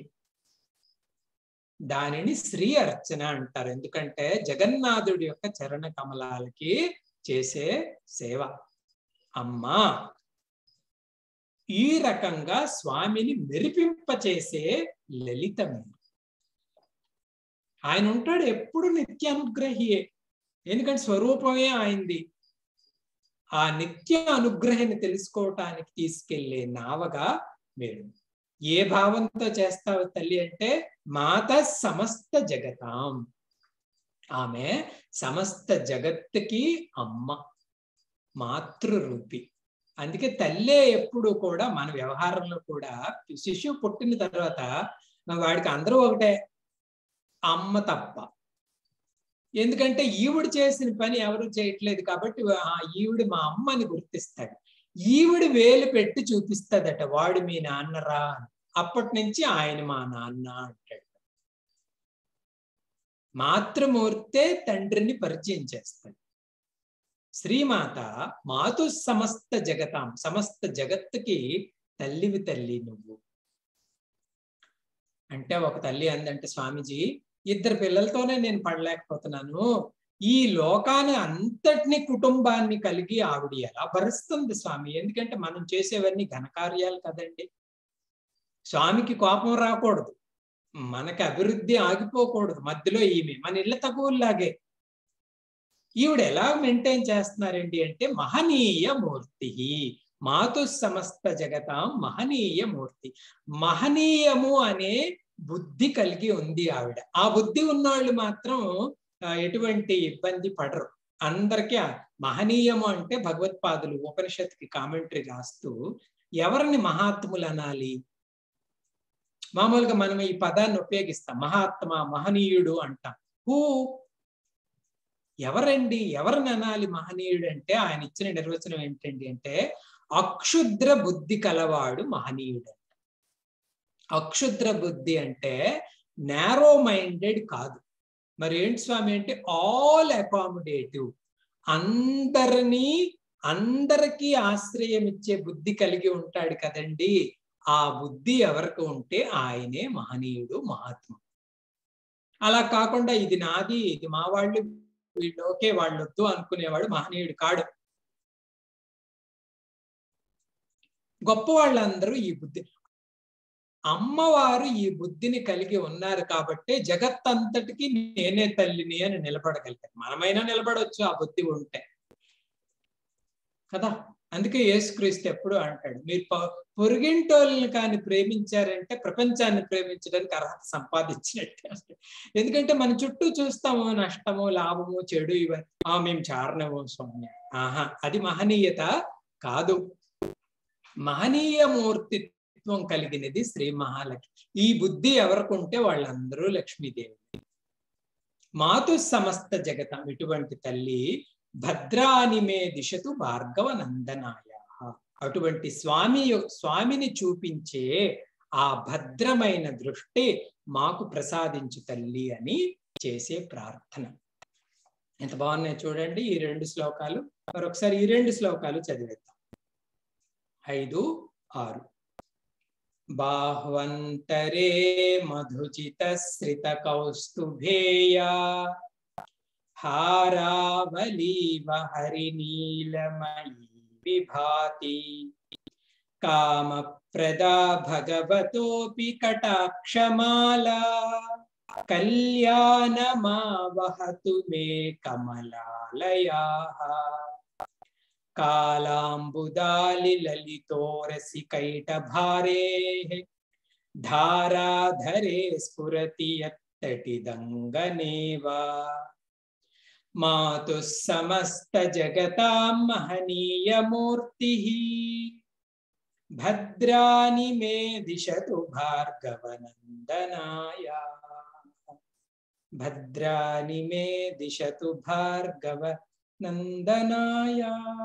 దానిని శ్రీ అర్చన అంటారు ఎందుకంటే జగన్నాథుడి యొక్క చరణ కమలాలకి చేసే సేవ అమ్మా ఈ రకంగా స్వామిని మెరిపింపచేసే లలితమే ఆయన ఉంటాడు ఎప్పుడు నిత్యానుగ్రహియే ఎందుకంటే స్వరూపమే ఆయనది ఆ నిత్య అనుగ్రహాన్ని తెలుసుకోవటానికి తీసుకెళ్లే నావగా మీరు ఏ భావంతో చేస్తావు తల్లి అంటే మాత సమస్త జగతాం ఆమె సమస్త జగత్తుకి అమ్మ మాతృరూపి అందుకే తల్లే ఎప్పుడు కూడా మన వ్యవహారంలో కూడా శిశువు పుట్టిన తర్వాత వాడికి అందరూ ఒకటే అమ్మ తప్ప ఎందుకంటే ఈవిడ చేసిన పని ఎవరు చేయట్లేదు కాబట్టి ఆ ఈవిడ మా అమ్మని గుర్తిస్తాడు ఈవిడ వేలు పెట్టి చూపిస్తాదట వాడు మీ నాన్నరా అప్పటి నుంచి ఆయన మా నాన్న అంటాడు మాతృమూర్తే తండ్రిని పరిచయం చేస్తాడు శ్రీమాత మాతు సమస్త జగతాం సమస్త జగత్తుకి తల్లివి తల్లి నువ్వు అంటే ఒక తల్లి అందంటే స్వామీజీ ఇద్దరు పిల్లలతోనే నేను పడలేకపోతున్నాను ఈ లోకాన్ని అంతటిని కుటుంబాన్ని కలిగి ఆవిడ ఎలా భరిస్తుంది స్వామి ఎందుకంటే మనం చేసేవన్నీ ఘనకార్యాలు కదండి స్వామికి కోపం రాకూడదు మనకి అభివృద్ధి ఆగిపోకూడదు మధ్యలో ఈమె మన ఇళ్ళ తగువుల్లాగే ఈవిడ ఎలా మెయింటైన్ చేస్తున్నారండి అంటే మహనీయ మూర్తి మాతు సమస్త జగతాం మహనీయ మూర్తి మహనీయము అనే బుద్ధి కలిగి ఉంది ఆవిడ ఆ బుద్ధి ఉన్నవాళ్ళు మాత్రం ఎటువంటి ఇబ్బంది పడరు అందరికీ మహనీయము అంటే భగవత్పాదులు ఉపనిషత్కి కామెంటరీ రాస్తూ ఎవరిని మహాత్ములు అనాలి మామూలుగా మనం ఈ పదాన్ని ఉపయోగిస్తాం మహాత్మ మహనీయుడు అంటాం హూ ఎవరండి ఎవరిని అనాలి మహనీయుడు అంటే ఆయన ఇచ్చిన నిర్వచనం ఏంటండి అంటే అక్షుద్ర బుద్ధి కలవాడు మహనీయుడు అంట అక్షుద్ర బుద్ధి అంటే నారో మైండెడ్ కాదు మరి ఏంటి స్వామి అంటే ఆల్ అకామిడేటివ్ అందరినీ అందరికీ ఆశ్రయం ఇచ్చే బుద్ధి కలిగి ఉంటాడు కదండి ఆ బుద్ధి ఎవరికి ఉంటే ఆయనే మహనీయుడు మహాత్మ అలా కాకుండా ఇది నాది ఇది మా వాళ్ళు వీళ్ళు ఓకే వాళ్ళు వద్దు అనుకునేవాడు మహనీయుడు కాడు గొప్ప వాళ్ళందరూ ఈ బుద్ధి అమ్మవారు ఈ బుద్ధిని కలిగి ఉన్నారు కాబట్టి జగత్తంతటికి నేనే తల్లిని అని నిలబడగలిగారు మనమైనా నిలబడవచ్చు ఆ బుద్ధి ఉంటే కదా అందుకే యేసుక్రీస్తు ఎప్పుడు అంటాడు మీరు పొరుగింటోళ్ళని కానీ ప్రేమించారంటే ప్రపంచాన్ని ప్రేమించడానికి అర్హత సంపాదించినట్టే ఎందుకంటే మన చుట్టూ చూస్తాము నష్టము లాభము చెడు ఇవన్నీ ఆ మేము చారణము స్వామి ఆహా అది మహనీయత కాదు మహనీయ మూర్తిత్వం కలిగినది శ్రీ మహాలక్ష్మి ఈ బుద్ధి ఎవరికుంటే వాళ్ళందరూ లక్ష్మీదేవి మాతు సమస్త జగతం ఇటువంటి తల్లి భద్రానిమే దిశతు భార్గవ నందనాయ అటువంటి స్వామి స్వామిని చూపించే ఆ భద్రమైన దృష్టి మాకు ప్రసాదించు తల్లి అని చేసే ప్రార్థన ఎంత బాగున్నాయి చూడండి ఈ రెండు శ్లోకాలు మరొకసారి ఈ రెండు శ్లోకాలు చదివేద్దాం ఐదు ఆరు బాహ్వంతరే మధుచిత శ్రిత కౌస్తుభేయా హారావలీవ హరినీలమయీ విభాతి కామప్రదా భగవతోపి కటాక్షమాలా కళ్యాణమావహతు మే కమలాలయా కాళాంబుదాలి లలితోరసి కైటభారే ధారాధరే స్ఫురతి యత్తటిదంగనేవా మాతు సమస్త జగతాం మహనీయ మూర్తి భద్రాని మే దిశతు భార్గవనందనాయ భద్రాని మే దిశతు భార్గవ నందనాయ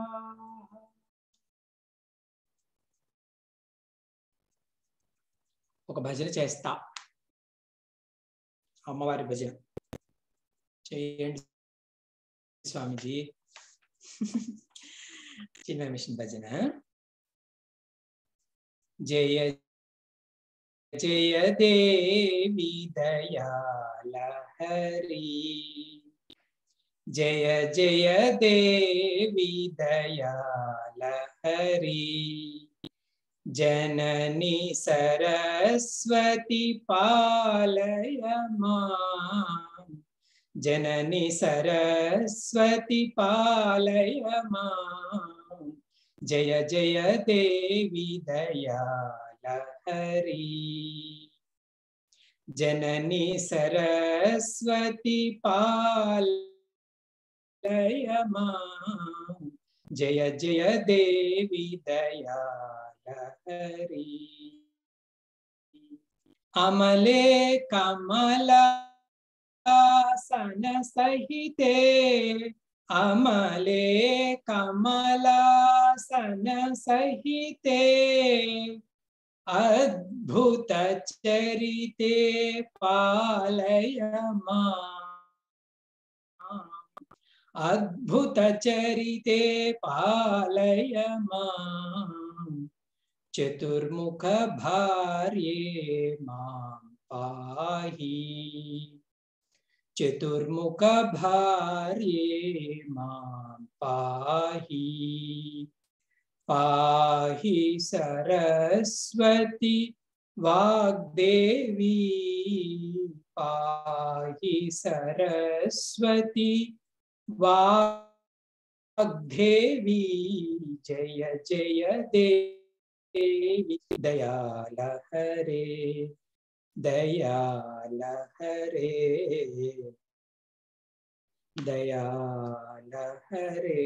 ఒక భజన చేస్తా అమ్మవారి భజన చేయండి స్వామిజీ చిన్న మిషన్ భజన జయ జయ దేవి దయాల హరి జయ జయ దేవి దయాల హరి జనని సరస్వతి పాలయ మాం జనని సరస్వతి పాలయ మాం జయ జయ దేవి దయాల హరి జనని సరస్వతి పాలయ మాం జయ జయ దేవి దయాల హరి అమలే కమలా సన సహితే అమలే కమలాసన సహితే అద్భుత చరితే పాలయ మా అద్భుత చరితే పాలయ మా చతుర్ముఖ భార్యే మాం పాహి చతుర్ముఖ భార్యే మాం పాహి పాహి సరస్వతి వాగ్దేవి పాహి సరస్వతి వాగ్దేవి జయ జయ దేవి దయాల హరే దయాల హరే దయాల హరే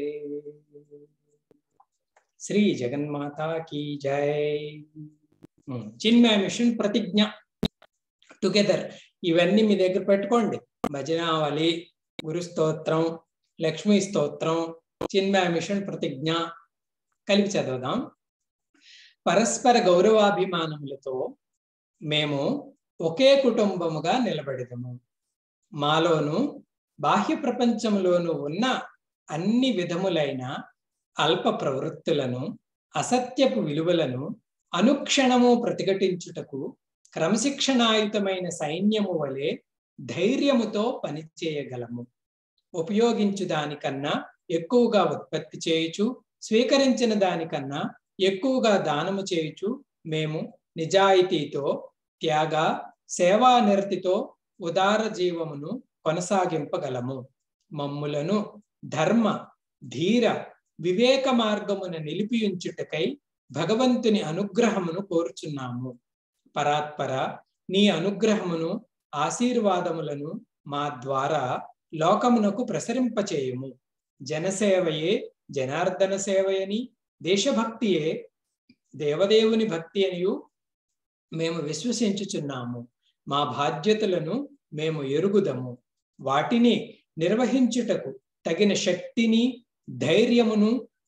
శ్రీ జగన్మాతా की జై చిన్మయ మిషన్ ప్రతిజ్ఞ టుగెదర్ ఇవన్నీ మీ దగ్గర పెట్టుకోండి భజనావళి గురు స్తోత్రం లక్ష్మీ స్తోత్రం చిన్మయ మిషన్ ప్రతిజ్ఞ కలిపి చదువుదాం పరస్పర గౌరవాభిమానములతో మేము ఒకే కుటుంబముగా నిలబడదము మాలోను బాహ్య ప్రపంచంలోనూ ఉన్న అన్ని విధములైన అల్ప ప్రవృత్తులను అసత్యపు విలువలను అనుక్షణము ప్రతిఘటించుటకు క్రమశిక్షణాయుతమైన సైన్యము వలె ధైర్యముతో పనిచేయగలము ఉపయోగించు దానికన్నా ఎక్కువగా ఉత్పత్తి చేయుచు స్వీకరించిన దానికన్నా ఎక్కువగా దానము చేయుచు మేము నిజాయితీతో త్యాగ సేవా నిరతితో ఉదార జీవమును కొనసాగింపగలము మమ్ములను ధర్మ ధీర వివేక మార్గమున నిలిపియుంచుటకై భగవంతుని అనుగ్రహమును కోరుచున్నాము పరాత్పర నీ అనుగ్రహమును ఆశీర్వాదములను మా ద్వారా లోకమునకు ప్రసరింపచేయుము జనసేవయే జనార్దన సేవయని దేశభక్తియే దేవదేవుని భక్తి అనియు మేము విశ్వసించుచున్నాము మా బాధ్యతలను మేము ఎరుగుదము వాటిని నిర్వహించుటకు తగిన శక్తిని ధైర్యమును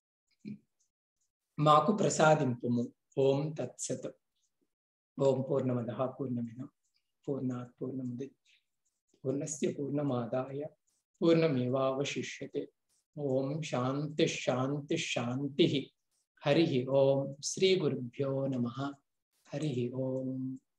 మాకు ప్రసాదింపుము ఓం తత్సత్ ఓం పూర్ణమద పూర్ణమిద పూర్ణాత్ పూర్ణముది పూర్ణస్య పూర్ణమాదాయ పూర్ణమేవావశిష్యతే ఓం శాంతి శాంతి శాంతి హరి ఓం శ్రీ గురుభ్యో నమ హరి ఓం